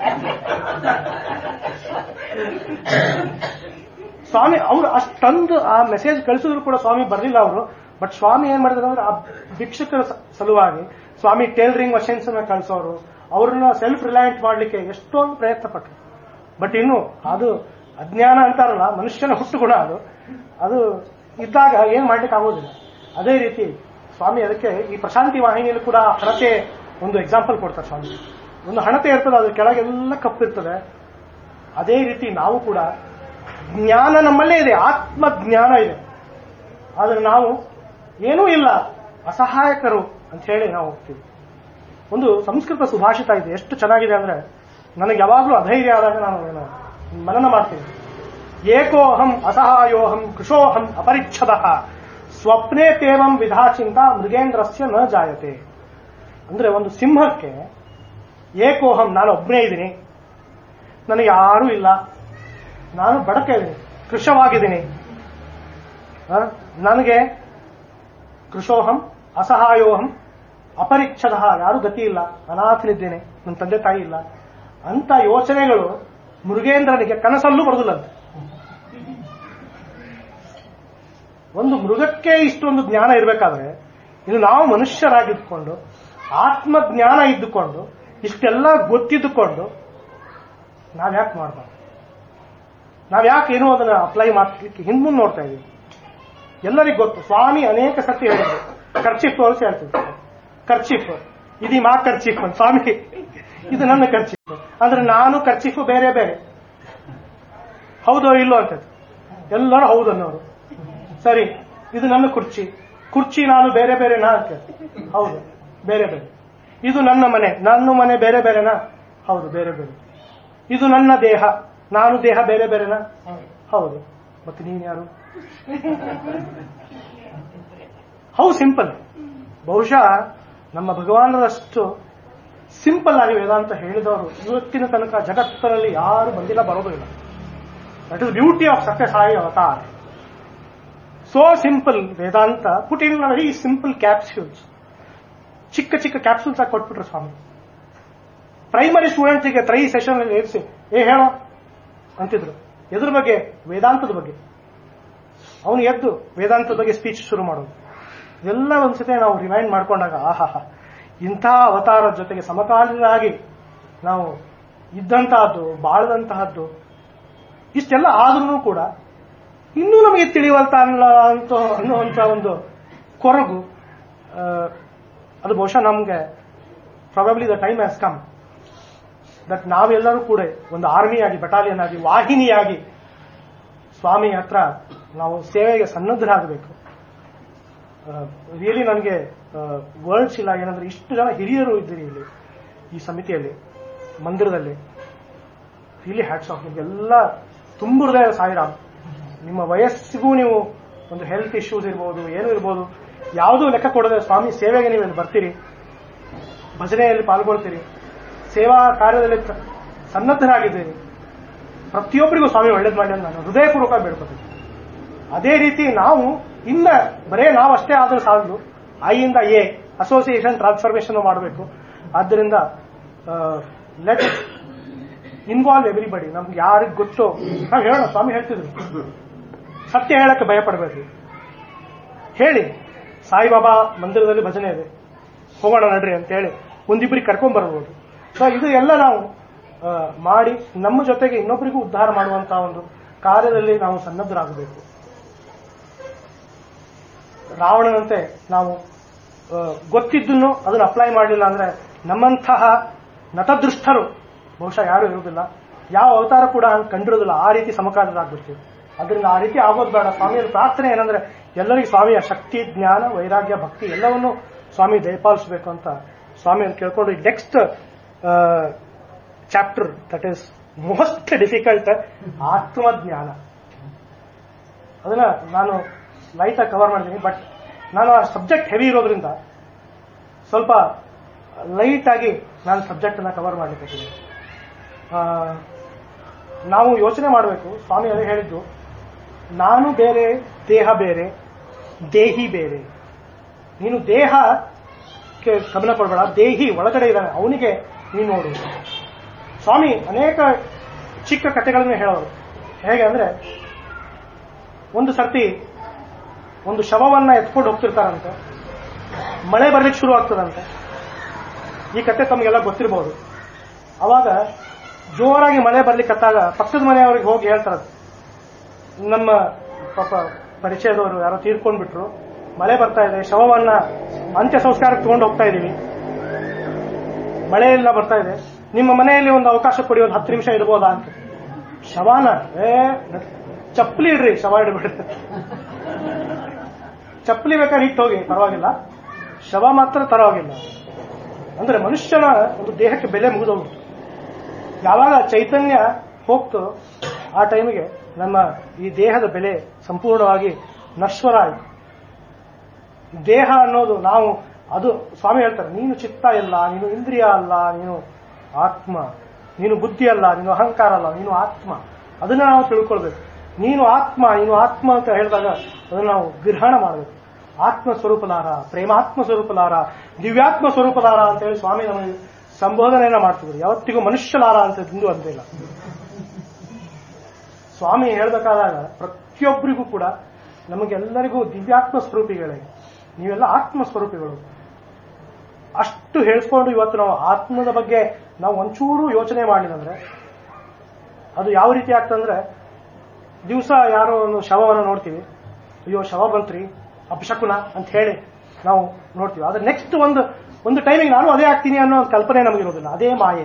ಸ್ವಾಮಿ ಅವ್ರು ಅಷ್ಟೊಂದು ಆ ಮೆಸೇಜ್ ಕಳಿಸಿದ್ರು ಕೂಡ ಸ್ವಾಮಿ ಬರ್ಲಿಲ್ಲ ಅವರು ಬಟ್ ಸ್ವಾಮಿ ಏನ್ ಮಾಡಿದ್ರು ಅಂದ್ರೆ ಆ ಭಿಕ್ಷುಕರ ಸ- ಸಲುವಾಗಿ ಸ್ವಾಮಿ ಟೇಲರಿಂಗ್ ಮಷಿನ್ಸ್ ಅನ್ನ ಕಳಿಸೋರು ಅವ್ರನ್ನ ಸೆಲ್ಫ್ ರಿಲಯಂಟ್ ಮಾಡ್ಲಿಕ್ಕೆ ಎಷ್ಟೊಂದು ಪ್ರಯತ್ನ ಪಟ್ಟರು ಬಟ್ ಇನ್ನು ಅದು ಅಜ್ಞಾನ ಅಂತಾರಲ್ಲ ಮನುಷ್ಯನ ಹುಟ್ಟು ಗುಣ ಅದು ಅದು ಇದ್ದಾಗ ಏನ್ ಮಾಡ್ಲಿಕ್ಕೆ ಆಗೋದಿಲ್ಲ ಅದೇ ರೀತಿ ಸ್ವಾಮಿ ಅದಕ್ಕೆ ಈ ಪ್ರಶಾಂತಿ ವಾಹಿನಿಯಲ್ಲಿ ಕೂಡ ಹಣತೆ ಒಂದು ಎಕ್ಸಾಂಪಲ್ ಕೊಡ್ತಾರೆ ಸ್ವಾಮಿ ಒಂದು ಹಣತೆ ಇರ್ತದೆ ಅದ್ರ ಕೆಳಗೆಲ್ಲ ಕಪ್ಪಿರ್ತದೆ ಅದೇ ರೀತಿ ನಾವು ಕೂಡ ಜ್ಞಾನ ನಮ್ಮಲ್ಲೇ ಇದೆ ಆತ್ಮ ಜ್ಞಾನ ಇದೆ ಆದ್ರೆ ನಾವು ಏನೂ ಇಲ್ಲ ಅಸಹಾಯಕರು ಅಂತ ಹೇಳಿ ನಾವು ಹೋಗ್ತೀವಿ ಒಂದು ಸಂಸ್ಕೃತ ಸುಭಾಷಿತ ಇದೆ ಎಷ್ಟು ಚೆನ್ನಾಗಿದೆ ಅಂದ್ರೆ ನನಗೆ ಯಾವಾಗಲೂ ಅಧೈರ್ಯ ಆದಾಗ ನಾನು ಏನು ಮನನ ಮಾಡ್ತೀನಿ ಏಕೋಹಂ ಅಸಹಾಯೋಹಂ ಕೃಶೋಹಂ ಅಪರಿಚ್ಛದ ಸ್ವಪ್ನೇ ತೇವಂ ವಿಧಾಚಿಂತ ಮೃಗೇಂದ್ರಸ್ಯ ನ ಜಾಯತೆ ಅಂದ್ರೆ ಒಂದು ಸಿಂಹಕ್ಕೆ ಏಕೋಹಂ ನಾನು ಒಬ್ಬನೇ ಇದ್ದೀನಿ ನನಗೆ ಯಾರೂ ಇಲ್ಲ ನಾನು ಬಡಕ ಇದ್ದೀನಿ ಕೃಶವಾಗಿದ್ದೀನಿ ಆ, ನನಗೆ ಕೃಶೋಹಂ ಅಸಹಾಯೋಹಂ ಅಪರಿಚ್ಛದ ಯಾರು ಗತಿ ಇಲ್ಲ ಅನಾಥನಿದ್ದೇನೆ ನನ್ನ ತಂದೆ ತಾಯಿ ಇಲ್ಲ ಅಂತ ಯೋಚನೆಗಳು ಮೃಗೇಂದ್ರನಿಗೆ ಕನಸಲ್ಲೂ ಬರುದಿಲ್ಲಂತೆ ಒಂದು ಮೃಗಕ್ಕೆ ಇಷ್ಟೊಂದು ಜ್ಞಾನ ಇರಬೇಕಾದ್ರೆ ಇದು ನಾವು ಮನುಷ್ಯರಾಗಿದ್ದುಕೊಂಡು ಆತ್ಮ ಜ್ಞಾನ ಇದ್ದುಕೊಂಡು ಇಷ್ಟೆಲ್ಲ ಗೊತ್ತಿದ್ದುಕೊಂಡು ನಾವ್ಯಾಕೆ ಮಾಡಬಾರ್ದು ನಾವ್ಯಾಕೆ ಏನೋ ಅದನ್ನ ಅಪ್ಲೈ ಮಾಡ್ಲಿಕ್ಕೆ ಹಿಂದ್ಮುಂದ್ ನೋಡ್ತಾ ಇದೀವಿ ಎಲ್ಲರಿಗೂ ಗೊತ್ತು ಸ್ವಾಮಿ ಅನೇಕ ಸತಿ ಹೇಳಿದ್ರು ಖರ್ಚಿಫ್ ತೋರಿಸಿ ಹೇಳ್ತಿದ್ರು ಖರ್ಚಿಫ್ ಇದು ಮಾ ಖರ್ಚಿಫ್ ಅಂತ ಸ್ವಾಮಿ ಇದು ನನ್ನ ಖರ್ಚಿಫ್ ಅಂದ್ರೆ ನಾನು ಖರ್ಚಿಫ್ ಬೇರೆ ಬೇರೆ ಹೌದೋ ಇಲ್ಲೋ ಅಂತ ಎಲ್ಲರೂ ಹೌದು ಅನ್ನೋರು ಸರಿ ಇದು ನನ್ನ ಕುರ್ಚಿ ಕುರ್ಚಿ ನಾನು ಬೇರೆ ಬೇರೆನಾ ಅಂತ ಹೌದು ಬೇರೆ ಬೇರೆ ಇದು ನನ್ನ ಮನೆ ನನ್ನ ಮನೆ ಬೇರೆ ಬೇರೆನಾ ಹೌದು ಬೇರೆ ಬೇರೆ ಇದು ನನ್ನ ದೇಹ ನಾನು ದೇಹ ಬೇರೆ ಬೇರೆನಾ ಹೌದು ಮತ್ತೆ ನೀನ್ ಯಾರು ಹೌ ಸಿಂಪಲ್ ಬಹುಶಃ ನಮ್ಮ ಭಗವಾನರಷ್ಟು ಸಿಂಪಲ್ ಆಗಿ ವೇದಾಂತ ಹೇಳಿದವರು ಇವತ್ತಿನ ತನಕ ಜಗತ್ತಿನಲ್ಲಿ ಯಾರು ಬಂದಿಲ್ಲ ಬರೋದು ಇಲ್ಲ that is beauty of Sathya Sai ಅವತಾರ so simple Vedanta put in very simple capsules ಚಿಕ್ಕ ಚಿಕ್ಕ ಕ್ಯಾಪ್ಸೂಲ್ಸ್ ಆಗಿ ಕೊಟ್ಬಿಟ್ರು ಸ್ವಾಮಿ ಪ್ರೈಮರಿ ಸ್ಟೂಡೆಂಟ್ಸ್ಗೆ ತ್ರೈ ಸೆಷನ್ ಅಲ್ಲಿ ಏರಿಸಿ ಏ ಹೇಳೋ ಅಂತಿದ್ರು ಎದ್ರ ಬಗ್ಗೆ ವೇದಾಂತದ ಬಗ್ಗೆ ಅವನು ಎದ್ದು ವೇದಾಂತದ ಬಗ್ಗೆ ಸ್ಪೀಚ್ ಶುರು ಮಾಡೋದು ಇದೆಲ್ಲ ಒಂದ್ಸತಿ ನಾವು ರಿಮೈಂಡ್ ಮಾಡ್ಕೊಂಡಾಗ ಆಹಾಹಾ ಇಂಥ ಅವತಾರದ ಜೊತೆಗೆ ಸಮಕಾಲೀನಾಗಿ ನಾವು ಇದ್ದಂತಹದ್ದು ಬಾಳದಂತಹದ್ದು ಇಷ್ಟೆಲ್ಲ ಆದ್ರೂ ಕೂಡ ಇನ್ನೂ ನಮಗೆ ತಿಳಿಯುವಂತ ಅನ್ನೋ ಅಂತ ಅನ್ನುವಂತ ಒಂದು ಕೊರಗು ಆ, ಅದು ಬಹುಶಃ ನಮಗೆ probably the time has come that ನಾವೆಲ್ಲರೂ ಕೂಡ ಒಂದು ಆರ್ಮಿಯಾಗಿ ಬಟಾಲಿಯನ್ ಆಗಿ ವಾಹಿನಿಯಾಗಿ ಸ್ವಾಮಿ ಹತ್ರ ನಾವು ಸೇವೆಗೆ ಸನ್ನದ್ಧರಾಗಬೇಕು ರಿಯಲಿ ನನಗೆ ವರ್ಡ್ಸ್ ಇಲ್ಲ ಏನಂದ್ರೆ ಇಷ್ಟು ಜನ ಹಿರಿಯರು ಇದ್ದೀರಿ ಇಲ್ಲಿ ಈ ಸಮಿತಿಯಲ್ಲಿ ಮಂದಿರದಲ್ಲಿ ರಿಯಲಿ ಹ್ಯಾಟ್ಸ್ ಆಫ್ ನಿಮಗೆಲ್ಲ ತುಂಬ ಹೃದಯ ಸಾಯಿರಾಮ್ ನಿಮ್ಮ ವಯಸ್ಸಿಗೂ ನೀವು ಒಂದು ಹೆಲ್ತ್ ಇಶ್ಯೂಸ್ ಇರ್ಬೋದು ಏನೂ ಇರ್ಬೋದು ಯಾವುದೂ ಲೆಕ್ಕ ಕೊಡದೆ ಸ್ವಾಮಿ ಸೇವೆಗೆ ನೀವು ಇಲ್ಲಿ ಬರ್ತೀರಿ ಭಜನೆಯಲ್ಲಿ ಪಾಲ್ಗೊಳ್ತೀರಿ ಸೇವಾ ಕಾರ್ಯದಲ್ಲಿ ತ- ಸನ್ನದ್ಧರಾಗಿದ್ದೀರಿ ಪ್ರತಿಯೊಬ್ಬರಿಗೂ ಸ್ವಾಮಿ ಒಳ್ಳೇದು ಮಾಡಿ ಅಂತ ನಾನು ಹೃದಯಪೂರ್ವಕ ಬೇಡ್ಕೊತೀನಿ ಅದೇ ರೀತಿ ನಾವು ಇನ್ನ ಬರೇ ನಾವು ಅಷ್ಟೇ ಆದ್ರೆ ಸಾಲದು ಐಯಿಂದ ಎ ಅಸೋಸಿಯೇಷನ್ ಟ್ರಾನ್ಸ್ಫಾರ್ಮೇಶನ್ ಮಾಡಬೇಕು ಆದ್ದರಿಂದ ಲೆಟ್ ಇನ್ವಾಲ್ವ್ ಎವ್ರಿಬಡಿ ನಮ್ಗೆ ಯಾರಿಗೆ ಗೊತ್ತೋ ನಾವು ಹೇಳೋಣ ಸ್ವಾಮಿ ಹೇಳ್ತಿದ್ರು ಸತ್ಯ ಹೇಳಕ್ಕೆ ಭಯಪಡಬೇಡ್ರಿ ಹೇಳಿ ಸಾಯಿಬಾಬಾ ಮಂದಿರದಲ್ಲಿ ಭಜನೆ ಇದೆ ಹೋಗೋಣ ನಡ್ರಿ ಅಂತ ಹೇಳಿ ಒಂದಿಬ್ಬರಿಗೆ ಕರ್ಕೊಂಡ್ ಬರ್ಬೋದು ಸೊ ಇದು ಎಲ್ಲ ನಾವು ಆ, ಮಾಡಿ ನಮ್ಮ ಜೊತೆಗೆ ಇನ್ನೊಬ್ಬರಿಗೂ ಉದ್ಧಾರ ಮಾಡುವಂತಹ ಒಂದು ಕಾರ್ಯದಲ್ಲಿ ನಾವು ಸನ್ನದ್ಧರಾಗಬೇಕು ರಾವಣನಂತೆ ನಾವು ಆ, ಗೊತ್ತಿದ್ದನ್ನು ಅದನ್ನು ಅಪ್ಲೈ ಮಾಡಲಿಲ್ಲ ಅಂದ್ರೆ ನಮ್ಮಂತಹ ನತದೃಷ್ಟರು ಬಹುಶಃ ಯಾರು ಇರುವುದಿಲ್ಲ ಯಾವ ಅವತಾರ ಕೂಡ ಹಂಗೆ ಕಂಡಿರೋದಿಲ್ಲ ಆ ರೀತಿ ಸಮಕಾಲರಾಗ್ಬಿಡ್ತೀವಿ ಅದರಿಂದ ಆ ರೀತಿ ಆಗೋದು ಬೇಡ ಸ್ವಾಮಿಯಲ್ಲಿ ಪ್ರಾರ್ಥನೆ ಏನಂದ್ರೆ ಎಲ್ಲರಿಗೂ ಸ್ವಾಮಿಯ ಶಕ್ತಿ ಜ್ಞಾನ ವೈರಾಗ್ಯ ಭಕ್ತಿ ಎಲ್ಲವನ್ನೂ ಸ್ವಾಮಿ ದಯಪಾಲಿಸಬೇಕು ಅಂತ ಸ್ವಾಮಿ ಅಂತ ಕೇಳ್ಕೊಂಡು next chapter that is most difficult ಆತ್ಮಜ್ಞಾನ ಅದನ್ನ ನಾನು ಲೈಟ್ ಆಗಿ ಕವರ್ ಮಾಡಿದ್ದೀನಿ ಬಟ್ ನಾನು ಆ ಸಬ್ಜೆಕ್ಟ್ ಹೆವಿ ಇರೋದ್ರಿಂದ ಸ್ವಲ್ಪ ಲೈಟ್ ಆಗಿ ನಾನು ಸಬ್ಜೆಕ್ಟ್ ಅನ್ನ ಕವರ್ ಮಾಡಲಿಕ್ಕೆ ನಾವು ಯೋಚನೆ ಮಾಡಬೇಕು ಸ್ವಾಮಿ ಅವರು ಹೇಳಿದ್ದು ನಾನು ಬೇರೆ ದೇಹ ಬೇರೆ ದೇಹಿ ಬೇರೆ ನೀನು ದೇಹಕ್ಕೆ ಗಮನ ಕೊಡಬೇಡ ದೇಹಿ ಒಳಗಡೆ ಇದ್ದಾನೆ ಅವನಿಗೆ ನೀನು ನೋಡು ಸ್ವಾಮಿ ಅನೇಕ ಚಿಕ್ಕ ಕಥೆಗಳನ್ನು ಹೇಳೋರು ಹೇಗೆ ಅಂದ್ರೆ ಒಂದು ಸರ್ತಿ ಒಂದು ಶವವನ್ನ ಎತ್ಕೊಂಡು ಹೋಗ್ತಿರ್ತಾರಂತೆ ಮಳೆ ಬರ್ಲಿಕ್ಕೆ ಶುರು ಆಗ್ತದಂತೆ ಈ ಕತೆ ತಮಗೆಲ್ಲ ಗೊತ್ತಿರಬಹುದು ಅವಾಗ ಜೋರಾಗಿ ಮಳೆ ಬರ್ಲಿಕ್ಕತ್ತಾಗ ಪಕ್ಕದ ಮನೆಯವ್ರಿಗೆ ಹೋಗಿ ಹೇಳ್ತಾರೆ ನಮ್ಮ ಪಾಪ ಪರಿಚಯದವರು ಯಾರೋ ತೀರ್ಕೊಂಡ್ಬಿಟ್ರು ಮಳೆ ಬರ್ತಾ ಇದೆ ಶವವನ್ನ ಅಂತ್ಯ ಸಂಸ್ಕಾರಕ್ಕೆ ತಗೊಂಡು ಹೋಗ್ತಾ ಇದೀವಿ ಮಳೆ ಎಲ್ಲ ಬರ್ತಾ ಇದೆ ನಿಮ್ಮ ಮನೆಯಲ್ಲಿ ಒಂದು ಅವಕಾಶ ಕೊಡಿ ಒಂದು ಹತ್ತು ನಿಮಿಷ ಇರ್ಬೋದಾ ಅಂತ ಶವಾನ ಏ ಚಪ್ಪಲಿ ಇಡ್ರಿ ಶವ ಇಡ್ಬಿಡ್ರಿ ಚಪ್ಪಲಿ ಬೇಕಾದ್ರೆ ಇಟ್ಟು ಹೋಗಿ ಪರವಾಗಿಲ್ಲ ಶವ ಮಾತ್ರ ತರವಾಗಿಲ್ಲ ಅಂದ್ರೆ ಮನುಷ್ಯನ ಒಂದು ದೇಹಕ್ಕೆ ಬೆಲೆ ಮುಗಿದೋಗ್ಬಿಟ್ಟು ಯಾವಾಗ ಚೈತನ್ಯ ಹೋಗ್ತು ಆ ಟೈಮಿಗೆ ನಮ್ಮ ಈ ದೇಹದ ಬೆಲೆ ಸಂಪೂರ್ಣವಾಗಿ ನಶ್ವರ ಆಯಿತು ದೇಹ ಅನ್ನೋದು ನಾವು ಅದು ಸ್ವಾಮಿ ಹೇಳ್ತಾರೆ ನೀನು ಚಿತ್ತ ಇಲ್ಲ ನೀನು ಇಂದ್ರಿಯ ಅಲ್ಲ ನೀನು ಆತ್ಮ ನೀನು ಬುದ್ಧಿ ಅಲ್ಲ ನೀನು ಅಹಂಕಾರ ಅಲ್ಲ ನೀನು ಆತ್ಮ ಅದನ್ನ ನಾವು ತಿಳ್ಕೊಳ್ಬೇಕು ನೀನು ಆತ್ಮ ನೀನು ಆತ್ಮ ಅಂತ ಹೇಳಿದಾಗ ಅದನ್ನ ನಾವು ಗ್ರಹಣ ಮಾಡಬೇಕು ಆತ್ಮ ಸ್ವರೂಪಲಾರ ಪ್ರೇಮಾತ್ಮ ಸ್ವರೂಪಲಾರ ದಿವ್ಯಾತ್ಮ ಸ್ವರೂಪಲಾರ ಅಂತ ಹೇಳಿ ಸ್ವಾಮಿ ನಮಗೆ ಸಂಬೋಧನೆಯನ್ನ ಮಾಡ್ತಿದ್ರು ಯಾವತ್ತಿಗೂ ಮನುಷ್ಯಲಾರ ಅಂತ ಇಂದು ಅಂತಿಲ್ಲ ಸ್ವಾಮಿ ಹೇಳಬೇಕಾದಾಗ ಪ್ರತಿಯೊಬ್ಬರಿಗೂ ಕೂಡ ನಮಗೆಲ್ಲರಿಗೂ ದಿವ್ಯಾತ್ಮ ಸ್ವರೂಪಿಗಳೇ ನೀವೆಲ್ಲ ಆತ್ಮ ಸ್ವರೂಪಿಗಳು ಅಷ್ಟು ಹೇಳ್ಕೊಂಡು ಇವತ್ತು ನಾವು ಆತ್ಮದ ಬಗ್ಗೆ ನಾವು ಒಂಚೂರು ಯೋಚನೆ ಮಾಡಿದಂದ್ರೆ ಅದು ಯಾವ ರೀತಿ ಆಗ್ತಂದ್ರೆ ದಿವಸ ಯಾರೋ ಒಂದು ಶವವನ್ನು ನೋಡ್ತೀವಿ ಅಯ್ಯೋ ಶವ ಬಂತ್ರಿ ಅಪಶಕುನ ಅಂತ ಹೇಳಿ ನಾವು ನೋಡ್ತೀವಿ ಆದ್ರೆ ನೆಕ್ಸ್ಟ್ ಒಂದು ಒಂದು ಟೈಮಿಗೆ ನಾನು ಅದೇ ಆಗ್ತೀನಿ ಅನ್ನೋ ಒಂದು ಕಲ್ಪನೆ ನಮಗಿರೋದಿಲ್ಲ ಅದೇ ಮಾಯೆ